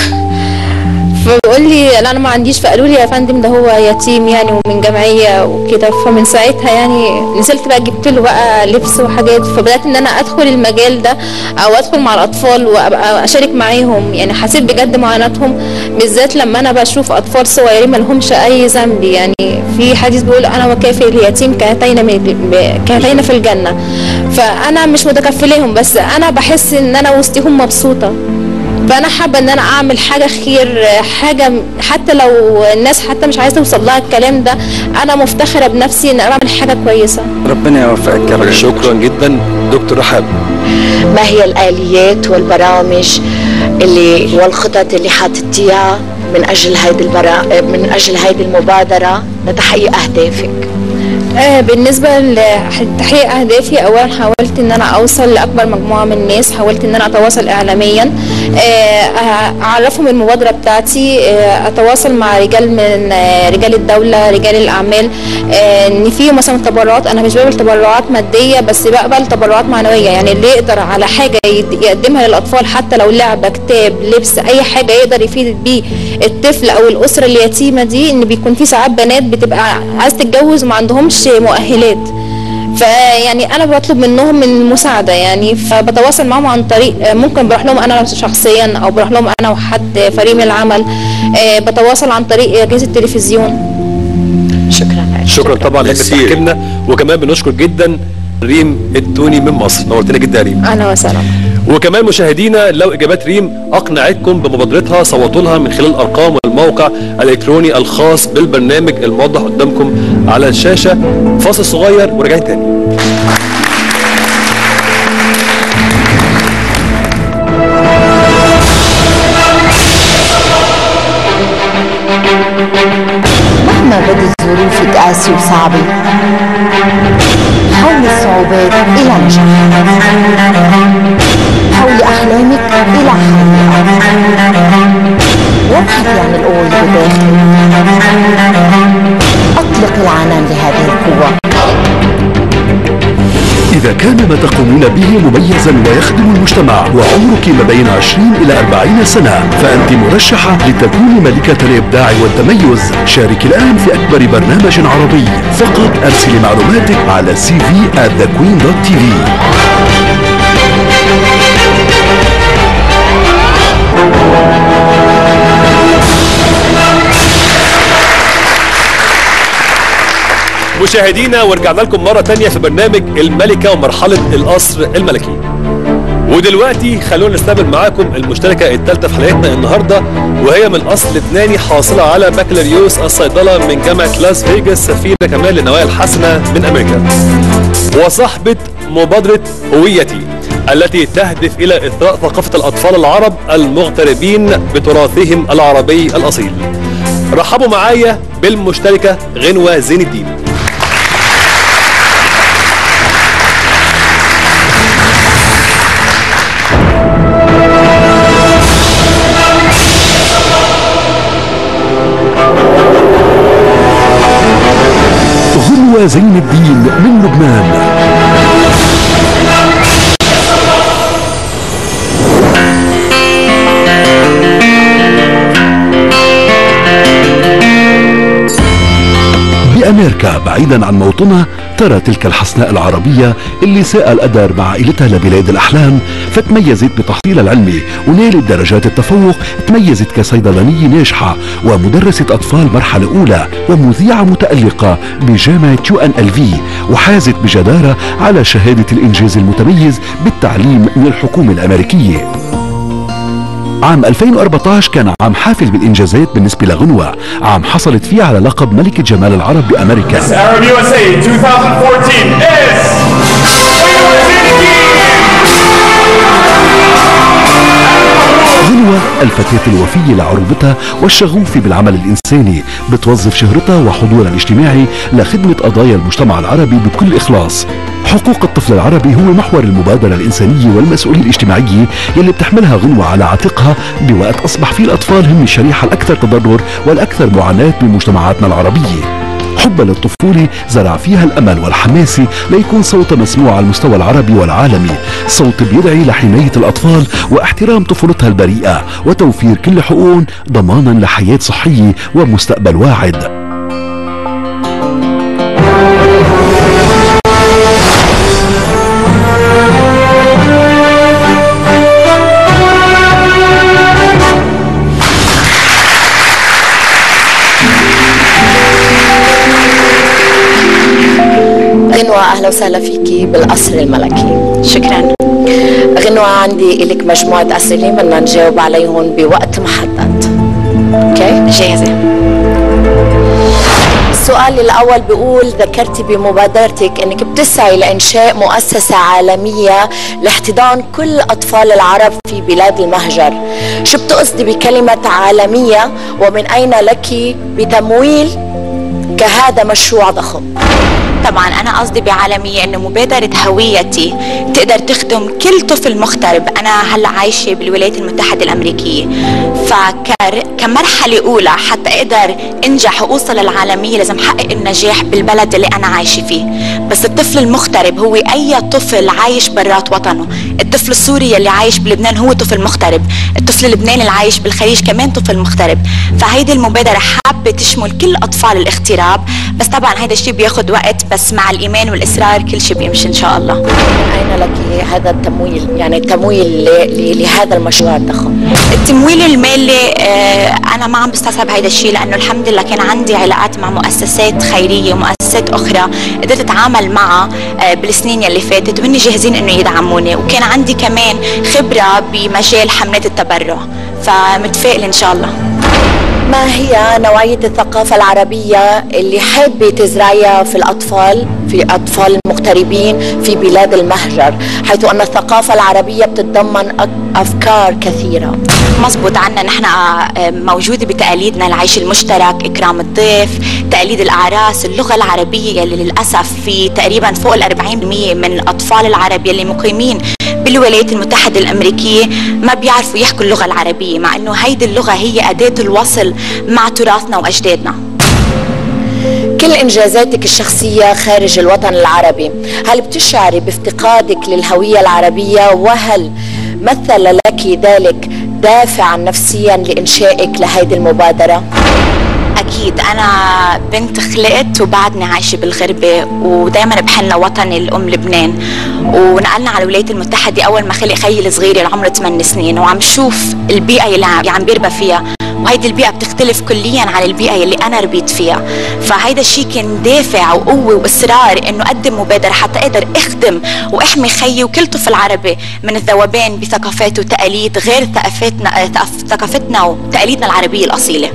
فبيقول لي لا انا ما عنديش فقالوا لي يا فندم ده هو يتيم يعني ومن جمعيه وكده فمن ساعتها يعني نزلت بقى جبت له بقى لبس وحاجات فبدات ان انا ادخل المجال ده او ادخل مع الاطفال وابقى اشارك معاهم يعني حسيت بجد معاناتهم بالذات لما انا بشوف اطفال صغيرين ما لهمش اي ذنب يعني في حديث بيقول انا وكافئ اليتيم كهاتين من كهاتين في الجنه فانا مش متكفلاهم بس انا بحس ان انا وسطهم مبسوطه فانا حابه ان انا اعمل حاجه خير حاجه حتى لو الناس حتى مش عايزه توصل لها الكلام ده انا مفتخره بنفسي ان انا بعمل حاجه كويسه ربنا يوفقك يا رب شكرا جدا دكتور رحاب ما هي الآليات والبرامج اللي والخطط اللي حاطتيها من أجل هيدي البرا... من أجل هيدي المبادرة لتحقيق أهدافك آه، بالنسبة لتحقيق أهدافي أولا حاولت إن أنا أوصل لأكبر مجموعة من الناس حاولت إن أنا أتواصل إعلاميا آه، أعرفهم المبادرة بتاعتي آه، أتواصل مع رجال من آه، رجال الدولة رجال الأعمال آه، إن في مثلا تبرعات أنا مش بقبل تبرعات مادية بس بقبل تبرعات معنوية يعني اللي يقدر على حاجة يد- يقدمها للأطفال حتى لو لعبة كتاب لبس أي حاجة يقدر يفيد بيه الطفل أو الأسرة اليتيمة دي إن بيكون في ساعات بنات بتبقى عايزة تتجوز وما عندهمش مؤهلات فيعني انا بطلب منهم المساعده يعني فبتواصل معاهم عن طريق ممكن بروح لهم انا شخصيا او بروح لهم انا وحد فريق من العمل آه، بتواصل عن طريق اجهزه التلفزيون شكرا لك شكرا طبعا لك ميرسي. تحكيمنا وكمان بنشكر جدا ريم التوني من مصر نورتنا جدا يا ريم اهلا وسهلا وكمان مشاهدينا لو اجابات ريم اقنعتكم بمبادرتها صوتوا لها من خلال الارقام والموقع الالكتروني الخاص بالبرنامج الموضح قدامكم على الشاشه فاصل صغير وراجعين تاني مهما بدت ظروفك قاسية وصعبة حولي الصعوبات إلى نجاح حولي أحلامك إلى حقيقة وابحثي عن القوة اللي بداخلك أطلق العنان لهذه القوة إذا كان ما تقومون به مميزا ويخدم المجتمع وعمرك ما بين 20 إلى 40 سنة فأنت مرشحة لتكوني ملكة الإبداع والتميز شارك الآن في أكبر برنامج عربي فقط أرسلي معلوماتك على cv at thequeen.tv مشاهدينا ورجعنا لكم مرة تانية في برنامج الملكة ومرحلة القصر الملكي ودلوقتي خلونا نستقبل معاكم المشتركة الثالثة في حلقتنا النهاردة وهي من أصل لبناني حاصلة على بكالوريوس الصيدلة من جامعة لاس فيجاس سفيرة كمان للنوايا الحسنة من أمريكا وصاحبة مبادرة هويتي التي تهدف إلى إثراء ثقافة الأطفال العرب المغتربين بتراثهم العربي الأصيل رحبوا معايا بالمشتركة غنوة زين الدين غنوة زين الدين من لبنان أمريكا بعيدا عن موطنها ترى تلك الحسناء العربية اللي ساء القدر مع عائلتها لبلاد الأحلام فتميزت بتحصيلها العلمي ونالت درجات التفوق تميزت كصيدلانية ناجحة ومدرسة أطفال مرحلة أولى ومذيعة متألقة بجامعة يو ان ال في وحازت بجدارة على شهادة الإنجاز المتميز بالتعليم من الحكومة الأمريكية عام 2014 كان عام حافل بالإنجازات بالنسبة لغنوة عام حصلت فيه على لقب ملكة جمال العرب بأمريكا Arab USA 2014 is غنوة الفتاة الوفية لعروبتها والشغوفة بالعمل الإنساني بتوظف شهرتها وحضورها الاجتماعي لخدمة قضايا المجتمع العربي بكل إخلاص حقوق الطفل العربي هو محور المبادرة الإنسانية والمسؤولية الاجتماعية يلي بتحملها غنوة على عاتقها بوقت أصبح فيه الأطفال هم الشريحة الأكثر تضرر والأكثر معاناة بمجتمعاتنا العربية حبها للطفولة زرع فيها الأمل والحماسة ليكون صوتها مسموع على المستوى العربي والعالمي صوت بيدعي لحماية الأطفال واحترام طفولتها البريئة وتوفير كل حقوقهم ضمانا لحياة صحية ومستقبل واعد غنوة أهلا وسهلا فيكي بالقصر الملكي شكرا غنوة عندي إلك مجموعة أسئلة بدنا نجاوب عليهم بوقت محدد أوكي جاهزة السؤال الأول بيقول ذكرتي بمبادرتك أنك بتسعي لإنشاء مؤسسة عالمية لاحتضان كل أطفال العرب في بلاد المهجر شو بتقصدي بكلمة عالمية ومن أين لك بتمويل كهذا مشروع ضخم طبعا انا قصدي بعالميه انه مبادره هويتي تقدر تخدم كل طفل مغترب انا هلا عايشه بالولايات المتحده الامريكيه فكمرحله اولى حتى اقدر انجح واوصل للعالميه لازم احقق النجاح بالبلد اللي انا عايشه فيه بس الطفل المغترب هو اي طفل عايش برات وطنه الطفل السوري اللي عايش بلبنان هو طفل مغترب الطفل اللبناني اللي عايش بالخليج كمان طفل مغترب فهيدي المبادره حابه تشمل كل اطفال الاغتراب بس طبعا هذا الشيء بياخذ وقت بس مع الايمان والاصرار كل شيء بيمشي ان شاء الله أين لك هذا التمويل يعني التمويل ل- ل- لهذا المشروع الضخم التمويل المالي آه، انا ما عم بستصعب هذا الشيء لانه الحمد لله كان عندي علاقات مع مؤسسات خيريه ومؤسسات اخرى قدرت اتعامل معها آه، بالسنين يلي فاتت وهن جاهزين انه يدعموني وكان عندي كمان خبره بمجال حملات التبرع فمتفائله ان شاء الله ما هي نوعية الثقافة العربية اللي حابة تزرعيها في الأطفال في أطفال المغتربين في بلاد المهجر حيث أن الثقافة العربية بتتضمن أك- أفكار كثيرة مزبوط عنا نحن آه، موجودة بتقاليدنا العيش المشترك إكرام الضيف تقاليد الأعراس اللغة العربية اللي للأسف في تقريبا فوق ال 40% من الأطفال العرب يلي مقيمين بالولايات المتحدة الأمريكية ما بيعرفوا يحكوا اللغة العربية مع أنه هيدي اللغة هي أداة الوصل مع تراثنا وأجدادنا كل إنجازاتك الشخصية خارج الوطن العربي هل بتشعري بافتقادك للهوية العربية وهل مثل لك ذلك دافعا نفسيا لإنشائك لهيدي المبادرة؟ أكيد أنا بنت خلقت وبعدني عايشة بالغربة ودايما بحلنا وطني الأم لبنان ونقلنا على الولايات المتحدة أول ما خلق خيي الصغير اللي عمره 8 سنين وعم شوف البيئة اللي عم عم بيربى فيها وهيدي البيئة بتختلف كليا عن البيئة اللي أنا ربيت فيها فهيدا الشيء كان دافع وقوة وإصرار إنه أقدم مبادرة حتى أقدر أخدم وأحمي خيي وكل طفل عربي من الذوبان بثقافات وتقاليد غير ثقافتنا ثقافتنا وتقاليدنا العربية الأصيلة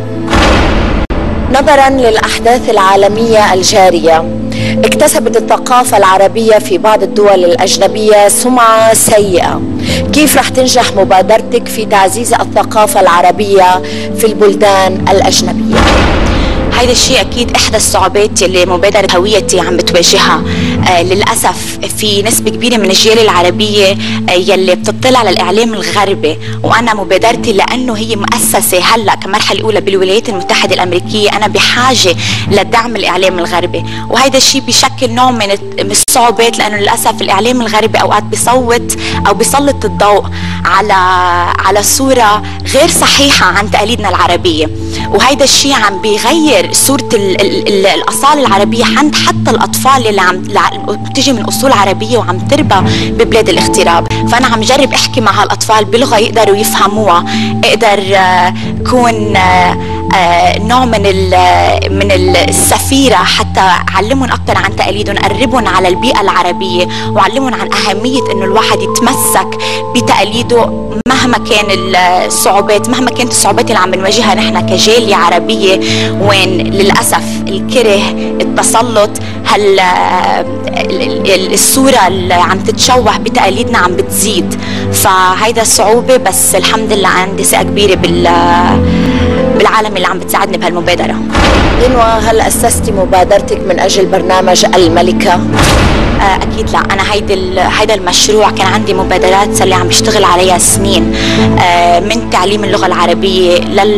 نظرا للأحداث العالمية الجارية اكتسبت الثقافة العربية في بعض الدول الأجنبية سمعة سيئة كيف رح تنجح مبادرتك في تعزيز الثقافة العربية في البلدان الأجنبية؟ هيدا الشيء اكيد احدى الصعوبات اللي مبادره هويتي عم بتواجهها آه، للأسف في نسبة كبيرة من الجالية العربية آه، يلي بتطلع على الإعلام الغربي وأنا مبادرتي لأنه هي مؤسسة هلأ كمرحلة أولى بالولايات المتحدة الأمريكية أنا بحاجة لدعم الإعلام الغربي وهذا الشيء بشكل نوع من الت- من الصعوبات لأنه للأسف الإعلام الغربي أوقات بيصوت أو بيسلط الضوء على على صورة غير صحيحة عن تقاليدنا العربية وهيدا الشيء عم بيغير صورة ال ال ال الأصالة العربية عند حتى الأطفال اللي عم لع- بتجي من أصول عربية وعم تربى ببلاد الاغتراب فأنا عم جرب أحكي مع هالأطفال بلغة يقدروا يفهموها اقدر آه، كون آه، آه، نوع من ال- من ال- السفيرة حتى علمهم أكثر عن تقاليدهم قربهم على البيئة العربية وعلمهم عن أهمية إنه الواحد يتمسك بتقاليده مهما كان الصعوبات مهما كانت الصعوبات اللي عم بنواجهها نحن كجالية عربية وين للأسف الكره التسلط هال ال- ال- الصورة اللي عم تتشوه بتقاليدنا عم بتزيد فهيدا الصعوبة بس الحمد لله عندي ثقة كبيرة بال بالعالم اللي عم بتساعدني بهالمبادرة غنوة هل أسستي مبادرتك من أجل برنامج الملكة؟ آه، اكيد لا انا هيدا ال- هيدا المشروع كان عندي مبادرات صار لي عم بشتغل عليها سنين آه، من تعليم اللغه العربيه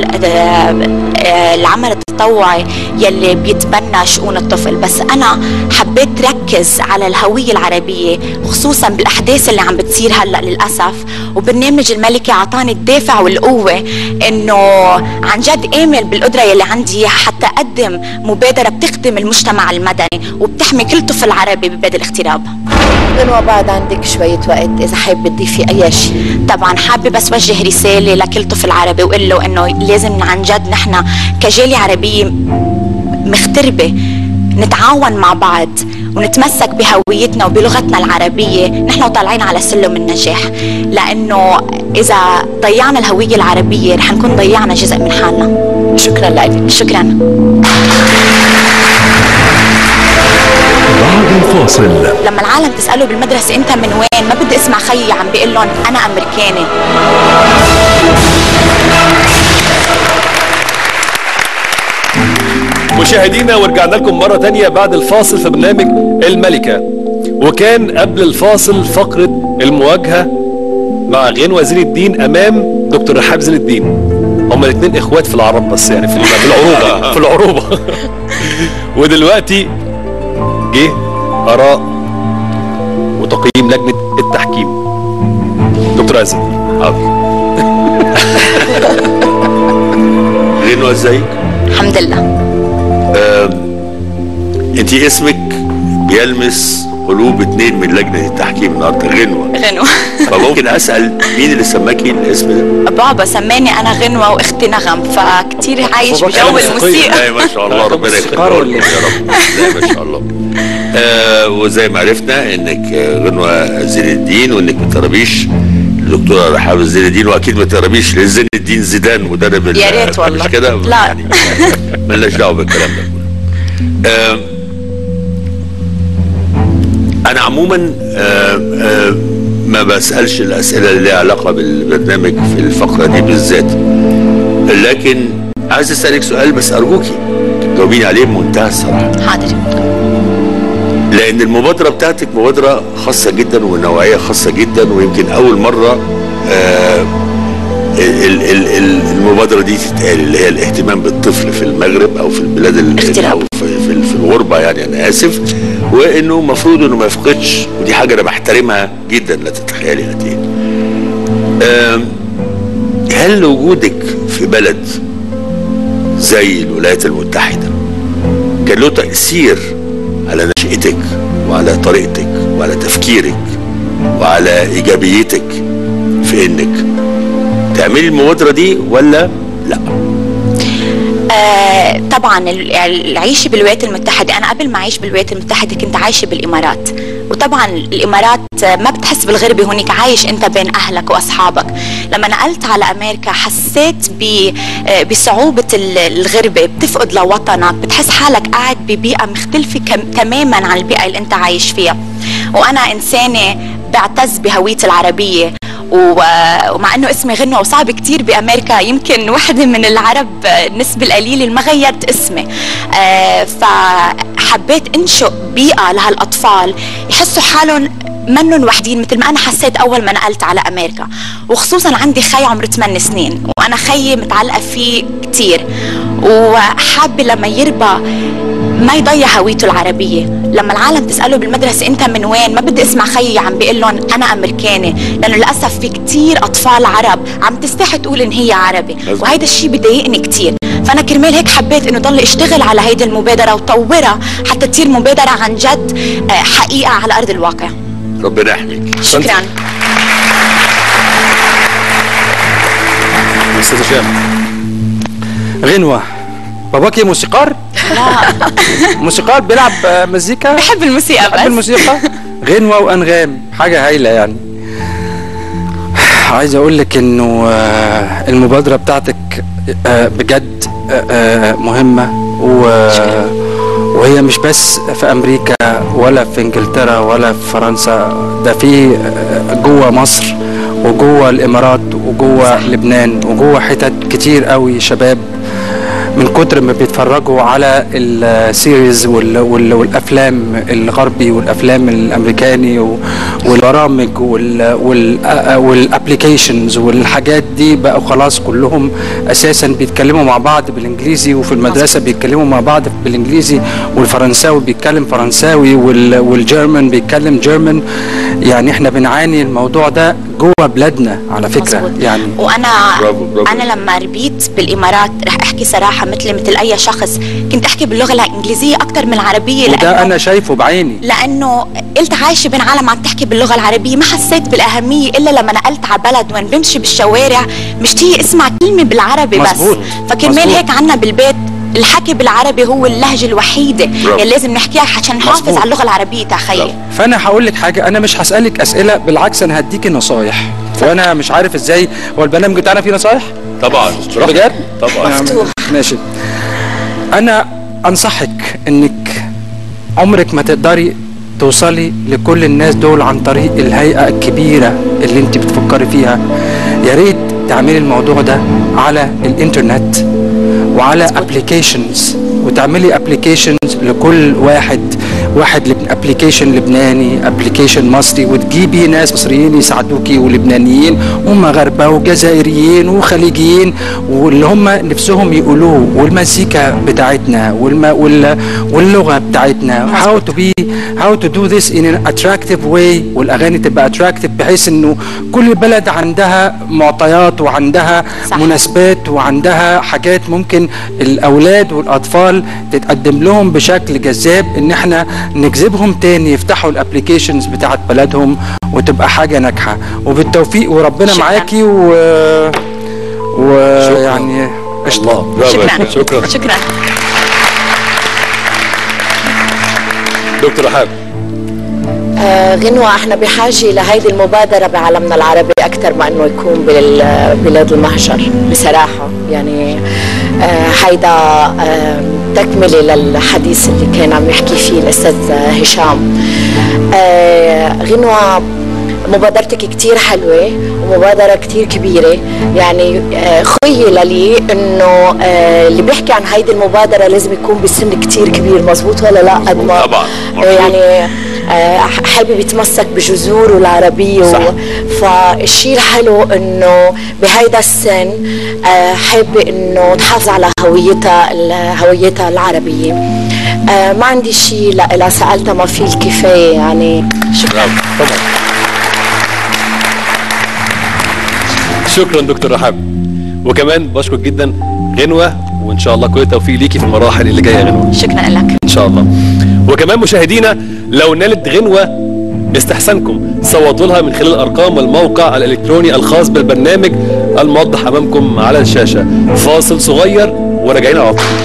للعمل التطوعي يلي بيتبنى شؤون الطفل بس انا حبيت ركز على الهويه العربيه خصوصا بالاحداث اللي عم بتصير هلا للاسف وبرنامج الملكه اعطاني الدافع والقوه انه عن جد امل بالقدره يلي عندي إياها حتى اقدم مبادره بتخدم المجتمع المدني وبتحمي كل طفل عربي ببلاد الاغتراب غنوة بعد عندك شوية وقت إذا حابة تضيفي أي شيء طبعا حابه بس وجه رساله لكل طفل عربي وقول له انه لازم عن جد نحن كجاليه عربيه مغتربه نتعاون مع بعض ونتمسك بهويتنا وبلغتنا العربية نحن طالعين على سلم النجاح لأنه إذا ضيعنا الهوية العربية رح نكون ضيعنا جزء من حالنا شكرا لك شكرا بعد الفاصل لما العالم تسأله بالمدرسة أنت من وين ما بدي أسمع خيي عم بيقول لهم أنا أمريكاني مشاهدينا ورجعنا لكم مرة تانية بعد الفاصل في برنامج الملكة وكان قبل الفاصل فقرة المواجهة مع غنوة زين الدين أمام دكتور رحاب زين الدين هما الاثنين اخوات في العرب بس يعني في في العروبة في العروبة ودلوقتي جه آراء وتقييم لجنة التحكيم دكتور عزت حاضر غنوة ازيك؟ الحمد لله انت اسمك بيلمس قلوب اتنين من لجنة التحكيم النهارده غنوة غنوة فممكن اسأل مين اللي سماكي الاسم ده؟ بابا سماني أنا غنوة وأختي نغم فكتير عايش بجو الموسيقى لا ما شاء الله ربنا موسيقار يخليك ولا يا رب لا ما شاء الله آه وزي ما عرفنا انك آه، غنوة زين الدين وانك ما تقربيش الدكتورة رحاب زين الدين واكيد ما تقربيش لزين الدين زيدان مدرب ال- يا ريت والله. مش كده لا. يعني ملناش دعوه بالكلام ده كله آه انا عموما آه آه ما بسالش الاسئله اللي ليها علاقه بالبرنامج في الفقره دي بالذات لكن عايز اسالك سؤال بس ارجوكي تجاوبيني عليه بمنتهى الصراحه حاضر لان المبادره بتاعتك مبادره خاصه جدا ونوعيه خاصه جدا ويمكن اول مره آه ال- ال- ال- المبادره دي تتقال اللي هي الاهتمام بالطفل في المغرب او في البلاد ال- اغتراب. او في, في, في الغربه يعني انا اسف وانه المفروض انه ما يفقدش ودي حاجه انا بحترمها جدا لا تتخيلي قد ايه آم، هل وجودك في بلد زي الولايات المتحده كان له تاثير على نشأتك وعلى طريقتك وعلى تفكيرك وعلى ايجابيتك في انك تعملي المبادره دي ولا لا آه طبعا ال- العيش بالولايات المتحدة أنا قبل ما أعيش بالولايات المتحدة كنت عايشة بالإمارات وطبعا الإمارات آه، ما بتحس بالغربة هونيك عايش أنت بين أهلك وأصحابك لما نقلت على أمريكا حسيت ب- آه، بصعوبة ال- الغربة بتفقد لوطنك بتحس حالك قاعد ببيئة مختلفة كم- تماما عن البيئة اللي أنت عايش فيها وأنا إنسانة بعتز بهويتي العربية و- ومع انه اسمي غنوة وصعب كتير بامريكا يمكن وحدة من العرب آه، النسبة القليلة اللي ما غيرت اسمي آه، فحبيت انشئ بيئة لهالاطفال يحسوا حالهم منن وحدين مثل ما انا حسيت اول ما نقلت على امريكا وخصوصا عندي خي عمره 8 سنين وانا خيي متعلقه فيه كتير وحابه لما يربى ما يضيع هويته العربية لما العالم تسأله بالمدرسة أنت من وين ما بدي أسمع خيي عم بيقول لهم أنا أمريكاني لأنه للأسف في كتير أطفال عرب عم تستحي تقول إن هي عربي مظبوط. وهيدا الشيء بضايقني كتير فأنا كرمال هيك حبيت إنه ضل اشتغل على هيدي المبادرة وطورها حتى تصير مبادرة عن جد آه، حقيقة على أرض الواقع ربنا يحميك شكرا استاذ هشام غنوة باباكي موسيقار؟ لا موسيقار بيلعب آه، مزيكا؟ بحب الموسيقى بحب بس الموسيقى غنوة وأنغام حاجة هايلة يعني عايز أقول لك إنه آه، المبادرة بتاعتك آه، بجد آه، آه، مهمة و وهي مش بس في أمريكا ولا في إنجلترا ولا في فرنسا ده في آه، جوه مصر وجوه الإمارات وجوه لبنان وجوه حتت كتير قوي شباب من كتر ما بيتفرجوا على السيريز وال وال والافلام الغربي والافلام الامريكاني و- والبرامج وال وال والابلكيشنز والحاجات دي بقوا خلاص كلهم اساسا بيتكلموا مع بعض بالانجليزي وفي المدرسه بيتكلموا مع بعض بالانجليزي والفرنساوي بيتكلم فرنساوي وال والجيرمان بيتكلم جيرمان يعني احنا بنعاني الموضوع ده جوه بلادنا على فكره مظبوط. يعني وانا برافو، برافو. انا لما ربيت بالامارات رح احكي صراحه مثل مثل اي شخص كنت احكي باللغه الانجليزيه اكثر من العربيه وده انا شايفه بعيني لانه قلت عايشه بين عالم عم تحكي باللغه العربيه ما حسيت بالاهميه الا لما نقلت على بلد وين بمشي بالشوارع مشتهي اسمع كلمه بالعربي بس مظبوط. فكرمال مظبوط. هيك عنا بالبيت الحكي بالعربي هو اللهجه الوحيده برافو. اللي لازم نحكيها عشان نحافظ مظبوط. على اللغه العربيه تاع خيي برافو. فانا هقول لك حاجه انا مش هسالك اسئله بالعكس انا هديكي نصايح وانا مش عارف ازاي هو البرنامج بتاعنا فيه نصايح طبعا بجد طبعا مفتوح. ماشي انا انصحك انك عمرك ما تقدري توصلي لكل الناس دول عن طريق الهيئه الكبيره اللي انت بتفكري فيها يا ريت تعملي الموضوع ده على الانترنت وعلى ابلكيشنز وتعملي ابلكيشنز لكل واحد واحد لب... ابلكيشن لبناني ابلكيشن مصري وتجيبي ناس مصريين يساعدوكي ولبنانيين ومغاربه وجزائريين وخليجيين واللي هم نفسهم يقولوه والمزيكا بتاعتنا والم... وال... واللغه بتاعتنا how to be how to do this in an attractive way والاغاني تبقى attractive بحيث انه كل بلد عندها معطيات وعندها صح. مناسبات وعندها حاجات ممكن الاولاد والاطفال تتقدم لهم بشكل جذاب ان احنا نجذبهم تاني يفتحوا الابلكيشنز بتاعت بلدهم وتبقى حاجه ناجحه وبالتوفيق وربنا شكراً. معاكي و ويعني قشطة. الله برافو شكرا شكرا شكرا دكتور رحاب آه، غنوة احنا بحاجة لهيدي المبادرة بعالمنا العربي أكثر ما إنه يكون ببلاد المهجر بصراحة يعني آه، هيدا آه، تكملة للحديث اللي كان عم يحكي فيه الأستاذ هشام آه، غنوة مبادرتك كتير حلوة ومبادرة كتير كبيرة يعني آه، خيل لي انه آه، اللي بيحكي عن هيدي المبادرة لازم يكون بسن كتير كبير مزبوط ولا لا قد ما طبعاً، آه، مظبوط. يعني آه، حابب يتمسك بجذوره العربية صح. و... فالشيء الحلو انه بهيدا السن آه، حابة انه تحافظ على هويتها ال- هويتها العربية آه، ما عندي شيء لا سألتها ما في الكفاية يعني شكرا طبعا شكرا دكتور رحاب وكمان بشكر جدا غنوة وان شاء الله كل التوفيق ليكي في المراحل اللي جايه يا غنوة شكرا لك ان شاء الله وكمان مشاهدينا لو نالت غنوة باستحسانكم صوتوا لها من خلال الارقام والموقع الالكتروني الخاص بالبرنامج الموضح امامكم على الشاشه فاصل صغير وراجعين على طول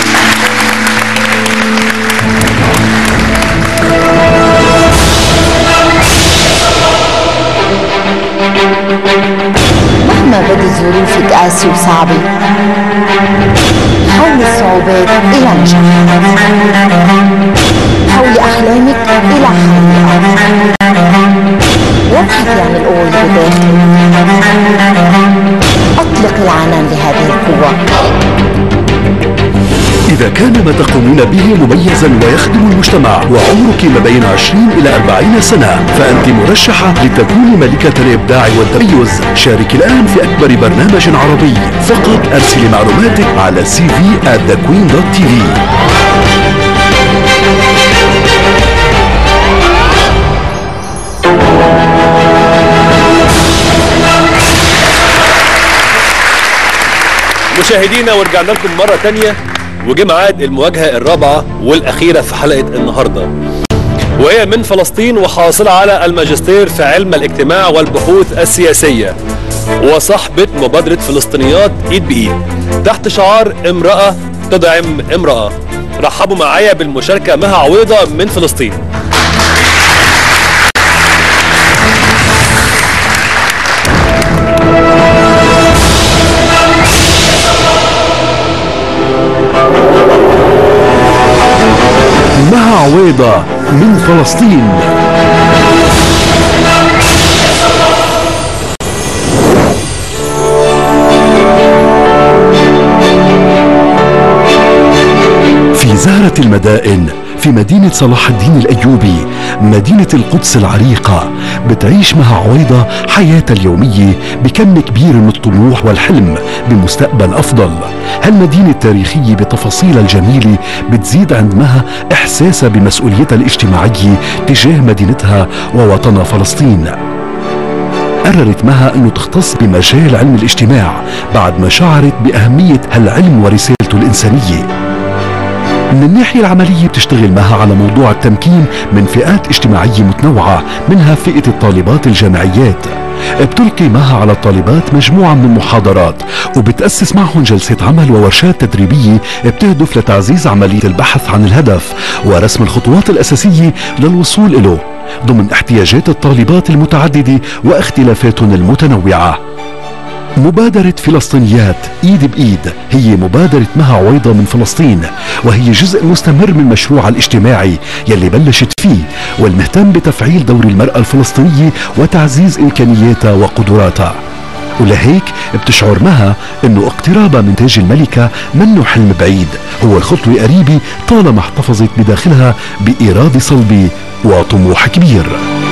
مهما بدت ظروفك قاسية وصعبة حولي الصعوبات إلى نجاحات حولي أحلامك إلى حقيقة أطلق العنان لهذه القوة إذا كان ما تقومين به مميزا ويخدم المجتمع وعمرك ما بين 20 إلى 40 سنة فأنت مرشحة لتكوني ملكة الإبداع والتميز شارك الآن في أكبر برنامج عربي فقط أرسلي معلوماتك على cv at thequeen.tv مشاهدينا ورجعنا لكم مرة تانية وجه ميعاد المواجهة الرابعة والأخيرة في حلقة النهاردة وهي من فلسطين وحاصلة على الماجستير في علم الاجتماع والبحوث السياسية وصاحبة مبادرة فلسطينيات ايد بايد تحت شعار امرأة تدعم امرأة رحبوا معايا بالمشاركة مها عويضة من فلسطين مها عويضة من فلسطين في زهرة المدائن في مدينة صلاح الدين الأيوبي مدينة القدس العريقة بتعيش مها عويضة حياتها اليومية بكم كبير من الطموح والحلم بمستقبل أفضل هالمدينة التاريخية بتفاصيلها الجميلة بتزيد عند مها إحساسها بمسؤوليتها الاجتماعية تجاه مدينتها ووطنها فلسطين قررت مها انه تختص بمجال علم الاجتماع بعد ما شعرت باهميه هالعلم ورسالته الانسانيه من الناحية العملية بتشتغل معها على موضوع التمكين من فئات اجتماعية متنوعة منها فئة الطالبات الجامعيات بتلقي معها على الطالبات مجموعة من المحاضرات وبتأسس معهم جلسات عمل وورشات تدريبية بتهدف لتعزيز عملية البحث عن الهدف ورسم الخطوات الأساسية للوصول إله ضمن احتياجات الطالبات المتعددة واختلافاتهم المتنوعة مبادرة فلسطينيات ايد بايد هي مبادرة مها عويضة من فلسطين وهي جزء مستمر من مشروعها الاجتماعي يلي بلشت فيه والمهتم بتفعيل دور المرأة الفلسطينية وتعزيز امكانياتها وقدراتها ولهيك بتشعر مها انه اقترابها من تاج الملكة منه حلم بعيد هو الخطوة قريبة طالما احتفظت بداخلها بإرادة صلبة وطموح كبير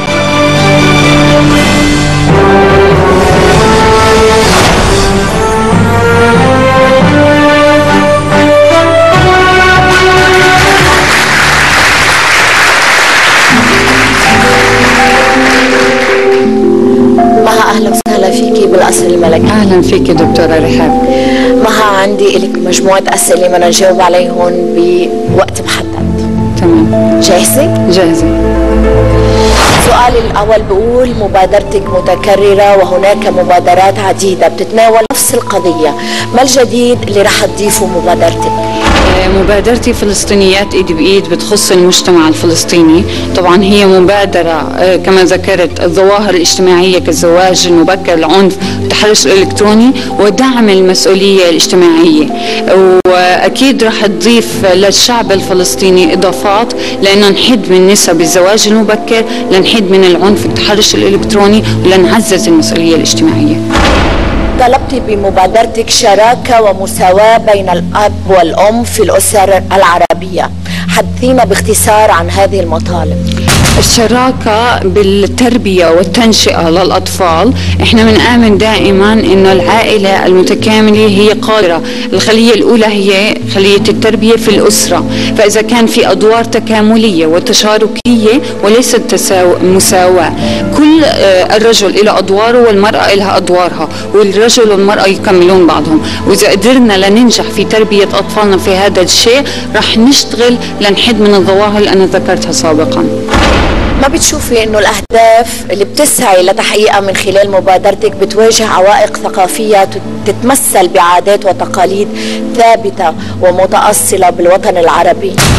مها اهلا وسهلا فيكي بالقصر الملكي اهلا فيكي دكتوره رحاب مها عندي لك مجموعه اسئله بدنا نجاوب عليهم بوقت محدد تمام جاهزه جاهزه السؤال الاول بيقول مبادرتك متكرره وهناك مبادرات عديده بتتناول نفس القضيه ما الجديد اللي رح تضيفه مبادرتك مبادرتي فلسطينيات ايد بايد بتخص المجتمع الفلسطيني طبعا هي مبادرة كما ذكرت الظواهر الاجتماعية كالزواج المبكر العنف التحرش الالكتروني ودعم المسؤولية الاجتماعية واكيد رح تضيف للشعب الفلسطيني اضافات لانه نحد من نسب الزواج المبكر لنحد من العنف التحرش الالكتروني ولنعزز المسؤولية الاجتماعية طلبت بمبادرتك شراكة ومساواة بين الأب والأم في الأسر العربية حدثينا باختصار عن هذه المطالب الشراكة بالتربية والتنشئة للأطفال احنا بنآمن دائما انه العائلة المتكاملة هي قادرة الخلية الأولى هي خلية التربية في الأسرة فإذا كان في أدوار تكاملية وتشاركية وليست تساو... مساواة كل الرجل له أدواره والمرأة لها أدوارها والرجل والمرأة يكملون بعضهم وإذا قدرنا لننجح في تربية أطفالنا في هذا الشيء رح نشتغل لنحد من الظواهر اللي أنا ذكرتها سابقا ما بتشوفي انه الاهداف اللي بتسعي لتحقيقها من خلال مبادرتك بتواجه عوائق ثقافيه تتمثل بعادات وتقاليد ثابته ومتاصله بالوطن العربي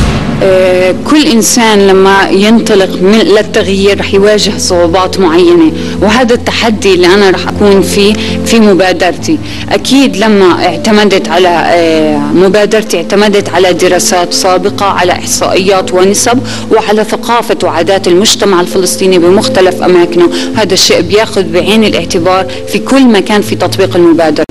آه، كل انسان لما ينطلق من للتغيير رح يواجه صعوبات معينه وهذا التحدي اللي انا رح اكون فيه في مبادرتي اكيد لما اعتمدت على آه، مبادرتي اعتمدت على دراسات سابقه على احصائيات ونسب وعلى ثقافه وعادات المجتمع الفلسطيني بمختلف اماكنه هذا الشيء بياخذ بعين الاعتبار في كل مكان في تطبيق المبادره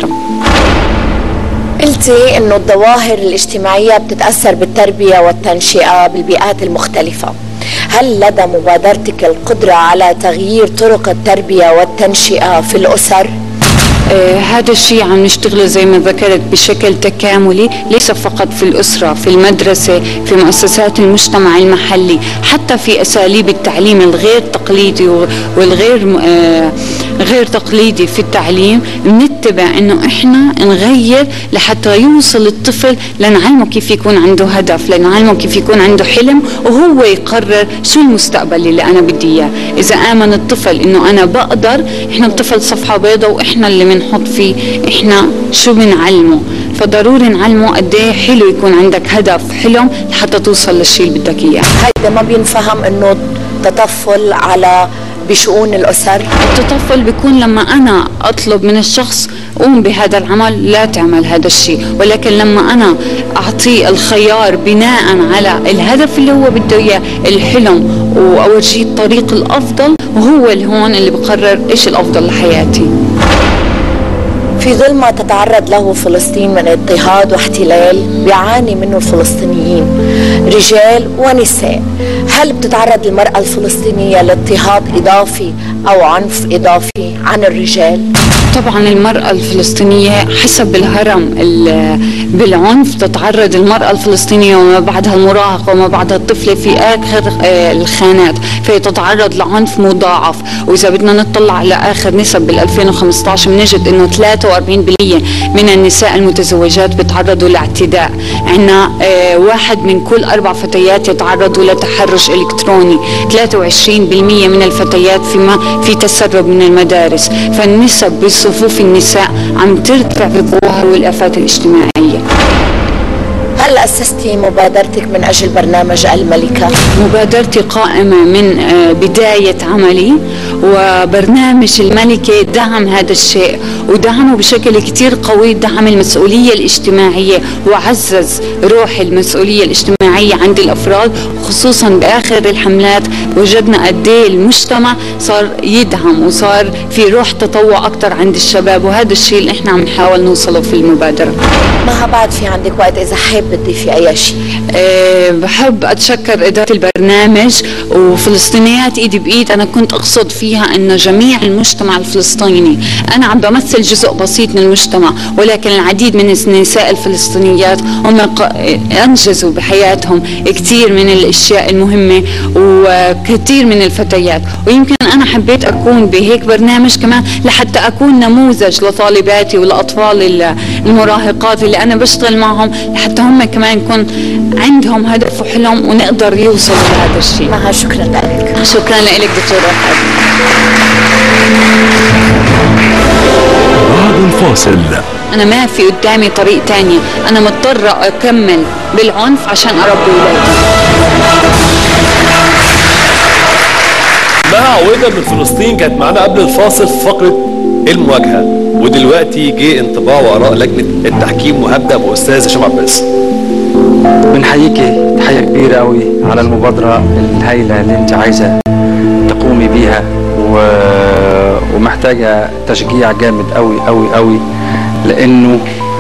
قلتي انه الظواهر الاجتماعية بتتأثر بالتربية والتنشئة بالبيئات المختلفة هل لدى مبادرتك القدرة على تغيير طرق التربية والتنشئة في الأسر؟ آه، هذا الشيء عم نشتغله زي ما ذكرت بشكل تكاملي ليس فقط في الأسرة في المدرسة في مؤسسات المجتمع المحلي حتى في أساليب التعليم الغير تقليدي و- والغير م- آه، غير تقليدي في التعليم بنتبع انه احنا نغير لحتى يوصل الطفل لنعلمه كيف يكون عنده هدف لنعلمه كيف يكون عنده حلم وهو يقرر شو المستقبل اللي انا بدي اياه اذا امن الطفل انه انا بقدر احنا الطفل صفحه بيضاء واحنا اللي بنحط فيه احنا شو بنعلمه فضروري نعلمه قد ايه حلو يكون عندك هدف حلم لحتى توصل للشيء اللي بدك اياه هيدا ما بينفهم انه تطفل على بشؤون الأسر التطفل بيكون لما أنا أطلب من الشخص قوم بهذا العمل لا تعمل هذا الشيء ولكن لما أنا أعطيه الخيار بناء على الهدف اللي هو بده إياه الحلم وأورجيه الطريق الأفضل وهو اللي هون اللي بقرر إيش الأفضل لحياتي في ظل ما تتعرض له فلسطين من اضطهاد واحتلال بيعاني منه الفلسطينيين رجال ونساء هل بتتعرض المرأة الفلسطينية لاضطهاد إضافي أو عنف إضافي عن الرجال؟ طبعا المرأة الفلسطينية حسب الهرم ال- بالعنف تتعرض المرأة الفلسطينية وما بعدها المراهقة وما بعدها الطفلة في آخر آه، الخانات فهي تتعرض لعنف مضاعف وإذا بدنا نطلع على آخر نسب بال 2015 بنجد إنه 43% من النساء المتزوجات بيتعرضوا لاعتداء عنا آه، واحد من كل أربع فتيات يتعرضوا لتحرش إلكتروني 23% من الفتيات فيما في تسرب من المدارس فالنسب بصفوف النساء عم ترتفع في الظواهر والآفات الاجتماعية هل أسستي مبادرتك من أجل برنامج الملكة؟ مبادرتي قائمة من آه، بداية عملي وبرنامج الملكة دعم هذا الشيء ودعمه بشكل كتير قوي دعم المسؤولية الاجتماعية وعزز روح المسؤولية الاجتماعية عند الأفراد خصوصا بآخر الحملات وجدنا قد ايه المجتمع صار يدعم وصار في روح تطوع أكثر عند الشباب وهذا الشيء اللي احنا عم نحاول نوصله في المبادرة ما بعد في عندك وقت إذا حابة تضيفي أي شيء أه بحب أتشكر إدارة البرنامج وفلسطينيات إيدي بإيد أنا كنت أقصد فيها أنه جميع المجتمع الفلسطيني أنا عم بمثل جزء بسيط من المجتمع ولكن العديد من النساء الفلسطينيات هم ق- أنجزوا بحياتهم كثير من الأشياء المهمة وكثير من الفتيات ويمكن أنا حبيت أكون بهيك برنامج كمان لحتى أكون نموذج لطالباتي ولأطفال ال- المراهقات اللي أنا بشتغل معهم لحتى هم كمان يكون عندهم هدف وحلم ونقدر يوصلوا لهذا الشيء معها شكرا لك شكرا لك دكتورة رحاب بعد الفاصل أنا ما في قدامي طريق تاني أنا مضطرة أكمل بالعنف عشان أربي ولادي مها عويدة من فلسطين كانت معانا قبل الفاصل في فقرة المواجهة ودلوقتي جه انطباع وآراء لجنة التحكيم وهبدأ بأستاذ هشام عباس بنحييكي تحية كبيرة قوي على المبادرة الهايلة اللي انت عايزة تقومي بيها و... ومحتاجة تشجيع جامد قوي قوي قوي لانه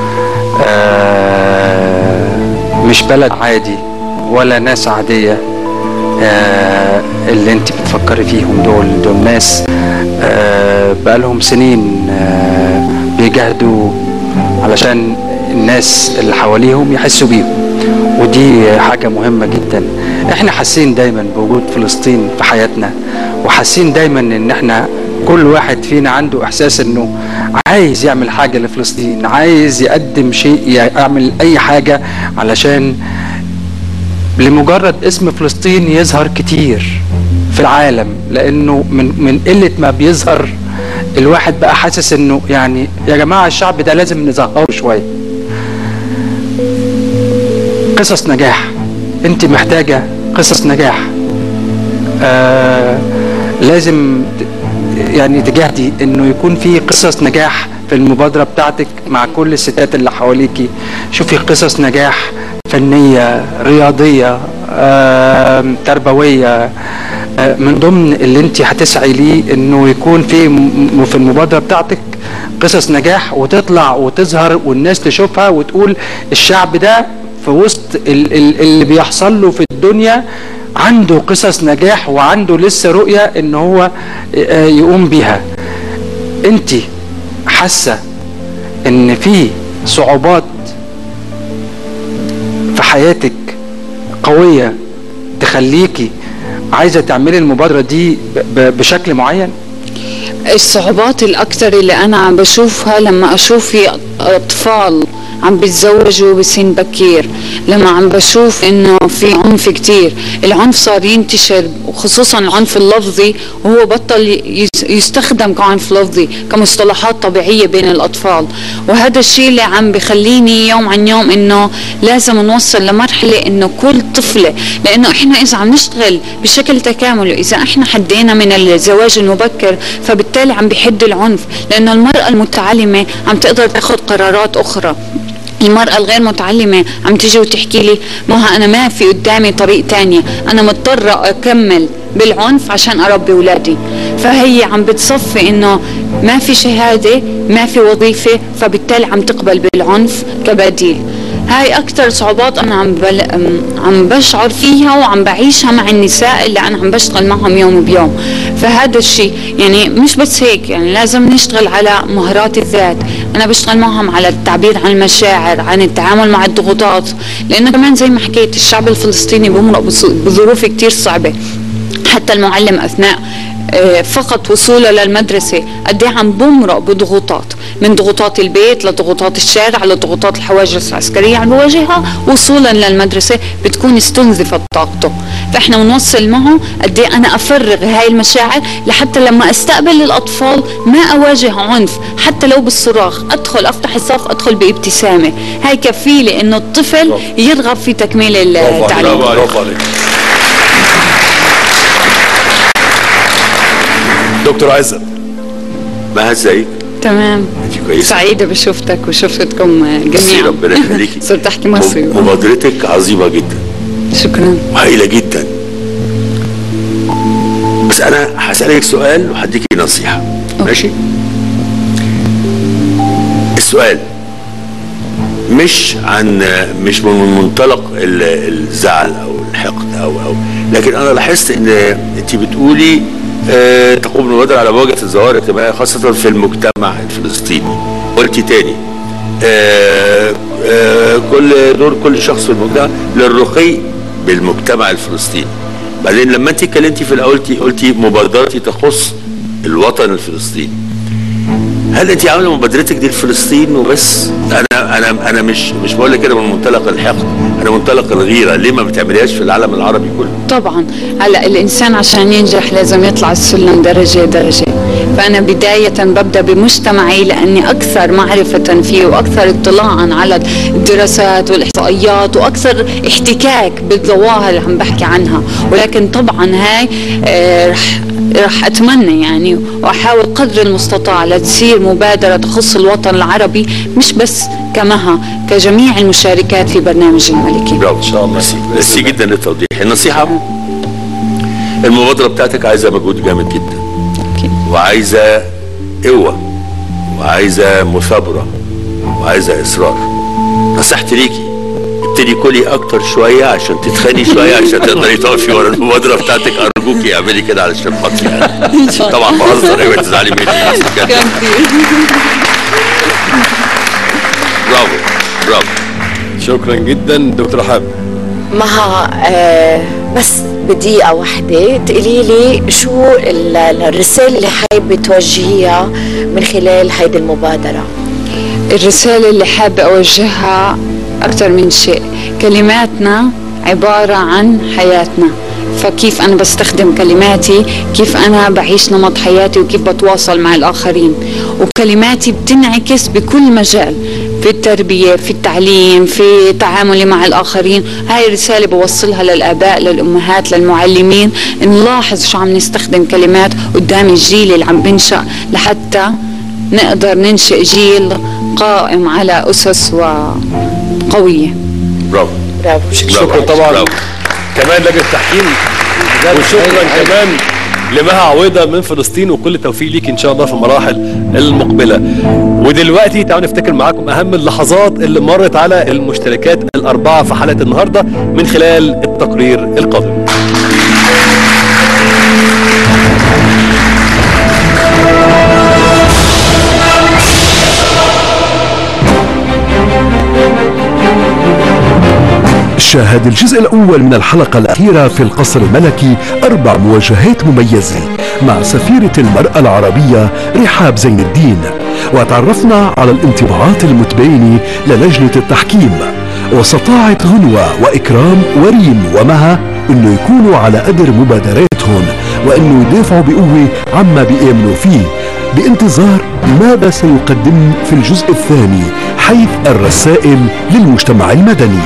آه مش بلد عادي ولا ناس عادية آه اللي انت بتفكري فيهم دول دول ناس آه بقالهم سنين آه بيجاهدوا علشان الناس اللي حواليهم يحسوا بيهم ودي حاجة مهمة جدا احنا حاسين دايما بوجود فلسطين في حياتنا وحاسين دايما ان احنا كل واحد فينا عنده احساس انه عايز يعمل حاجة لفلسطين عايز يقدم شيء يعمل اي حاجة علشان لمجرد اسم فلسطين يظهر كتير في العالم لانه من من قله ما بيظهر الواحد بقى حاسس انه يعني يا جماعه الشعب ده لازم نظهره شويه قصص نجاح انت محتاجة قصص نجاح آه لازم ت- يعني تجاهدي انه يكون في قصص نجاح في المبادرة بتاعتك مع كل الستات اللي حواليكي شوفي قصص نجاح فنية رياضية آه تربوية آه من ضمن اللي انت هتسعي ليه انه يكون في م- في المبادرة بتاعتك قصص نجاح وتطلع وتظهر والناس تشوفها وتقول الشعب ده في وسط ال- ال- اللي بيحصل له في الدنيا عنده قصص نجاح وعنده لسه رؤية ان هو آه، يقوم بيها انت حاسة ان في صعوبات في حياتك قوية تخليكي عايزة تعملي المبادرة دي ب- ب- بشكل معين الصعوبات الأكثر اللي أنا عم بشوفها لما أشوف في أطفال عم بيتزوجوا بسن بكير لما عم بشوف انه في عنف كتير العنف صار ينتشر وخصوصا العنف اللفظي وهو بطل يس- يستخدم كعنف لفظي كمصطلحات طبيعية بين الأطفال وهذا الشيء اللي عم بخليني يوم عن يوم انه لازم نوصل لمرحلة انه كل طفلة لانه احنا اذا عم نشتغل بشكل تكاملي اذا احنا حدينا من الزواج المبكر فبالتالي عم بيحد العنف لانه المرأة المتعلمة عم تقدر تاخذ قرارات اخرى المرأة الغير متعلمة عم تيجي وتحكي لي ما ها أنا ما في قدامي طريق تانية أنا مضطرة أكمل بالعنف عشان أربي أولادي فهي عم بتصفي إنه ما في شهادة ما في وظيفة فبالتالي عم تقبل بالعنف كبديل هاي أكثر صعوبات أنا عم بل... أم- عم بشعر فيها وعم بعيشها مع النساء اللي أنا عم بشتغل معهم يوم بيوم فهذا الشيء يعني مش بس هيك يعني لازم نشتغل على مهارات الذات أنا بشتغل معهم على التعبير عن المشاعر عن التعامل مع الضغوطات لأنه كمان زي ما حكيت الشعب الفلسطيني بمرق بص- بظروف كتير صعبة حتى المعلم أثناء آه، فقط وصوله للمدرسة قد إيه عم بمرق بضغوطات من ضغوطات البيت لضغوطات الشارع لضغوطات الحواجز العسكرية عم بواجهها وصولا للمدرسة بتكون استنزفت طاقته فإحنا بنوصل معه قد إيه أنا أفرغ هاي المشاعر لحتى لما أستقبل الأطفال ما أواجه عنف حتى لو بالصراخ أدخل أفتح الصف أدخل بابتسامة هاي كفيلة إنه الطفل يرغب في تكميل التعليم برافو عليك دكتور عزت مها ازيك؟ تمام انت كويسه؟ سعيدة بشوفتك وشفتكم ميرسي، جميعا ربنا يخليكي صرت احكي مصري م- مبادرتك عظيمه جدا شكرا وهائله جدا بس انا هسالك سؤال وهديكي نصيحه ماشي السؤال مش عن مش من منطلق ال- الزعل او الحقد او او لكن انا لاحظت ان انت بتقولي آه تقوم المبادره على مواجهه الظواهر الاجتماعيه خاصه في المجتمع الفلسطيني قلتي تاني آه آه كل دور كل شخص في المجتمع للرقي بالمجتمع الفلسطيني بعدين لما انت اتكلمتي في الاول قلتي قلتي مبادرتي تخص الوطن الفلسطيني هل انت عامله مبادرتك دي لفلسطين وبس؟ انا انا انا مش مش بقول لك كده من منطلق الحقد، انا منطلق الغيره، ليه ما بتعمليهاش في العالم العربي كله؟ طبعا هلا الانسان عشان ينجح لازم يطلع السلم درجه درجه فانا بدايه ببدا بمجتمعي لاني اكثر معرفه فيه واكثر اطلاعا على الدراسات والاحصائيات واكثر احتكاك بالظواهر اللي عم بحكي عنها ولكن طبعا هاي آه، رح رح اتمنى يعني واحاول قدر المستطاع لتصير مبادره تخص الوطن العربي مش بس كمها كجميع المشاركات في برنامج الملكي برافو ان شاء الله ميرسي ميرسي جدا للتوضيح، النصيحه المبادره بتاعتك عايزه مجهود جامد جدا وعايزه قوه وعايزه مثابره وعايزه اصرار نصيحتي ليكي ابتدي كلي اكتر شويه عشان تتخني شويه عشان تقدري تقفي ورا المبادره بتاعتك ارجوكي اعملي كده علشان خاطري يعني طبعا بهزر ايوه تزعلي مني بس بجد برافو برافو شكرا جدا دكتور حاب مها آه بس بدقيقة واحدة تقولي لي شو ال- الرسالة اللي حابة توجهيها من خلال هيدي المبادرة الرسالة اللي حابة أوجهها أكثر من شيء كلماتنا عبارة عن حياتنا فكيف أنا بستخدم كلماتي كيف أنا بعيش نمط حياتي وكيف بتواصل مع الآخرين وكلماتي بتنعكس بكل مجال في التربية في التعليم في تعاملي مع الآخرين هاي رسالة بوصلها للآباء للأمهات للمعلمين نلاحظ شو عم نستخدم كلمات قدام الجيل اللي عم بنشأ لحتى نقدر ننشئ جيل قائم على أسس وقوية برافو برافو شكرا طبعا كمان لجنه التحكيم وشكرا كمان لمها عويضة من فلسطين وكل التوفيق ليك ان شاء الله في المراحل المقبله ودلوقتي تعالوا نفتكر معاكم اهم اللحظات اللي مرت على المشتركات الاربعه في حلقه النهارده من خلال التقرير القادم شاهد الجزء الأول من الحلقة الأخيرة في القصر الملكي أربع مواجهات مميزة مع سفيرة المرأة العربية رحاب زين الدين وتعرفنا على الانطباعات المتباينة للجنة التحكيم واستطاعت غنوة وإكرام وريم ومها أنه يكونوا على قدر مبادراتهم وأنه يدافعوا بقوة عما بيآمنوا فيه بانتظار ماذا سيقدم في الجزء الثاني حيث الرسائل للمجتمع المدني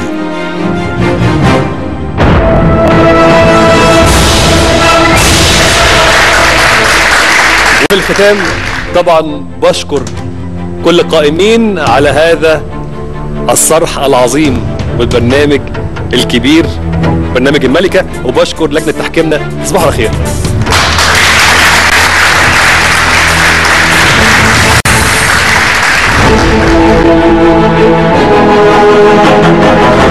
وفي الختام طبعا بشكر كل القائمين على هذا الصرح العظيم والبرنامج الكبير برنامج الملكة وبشكر لجنة تحكيمنا تصبحوا على خير Thank you.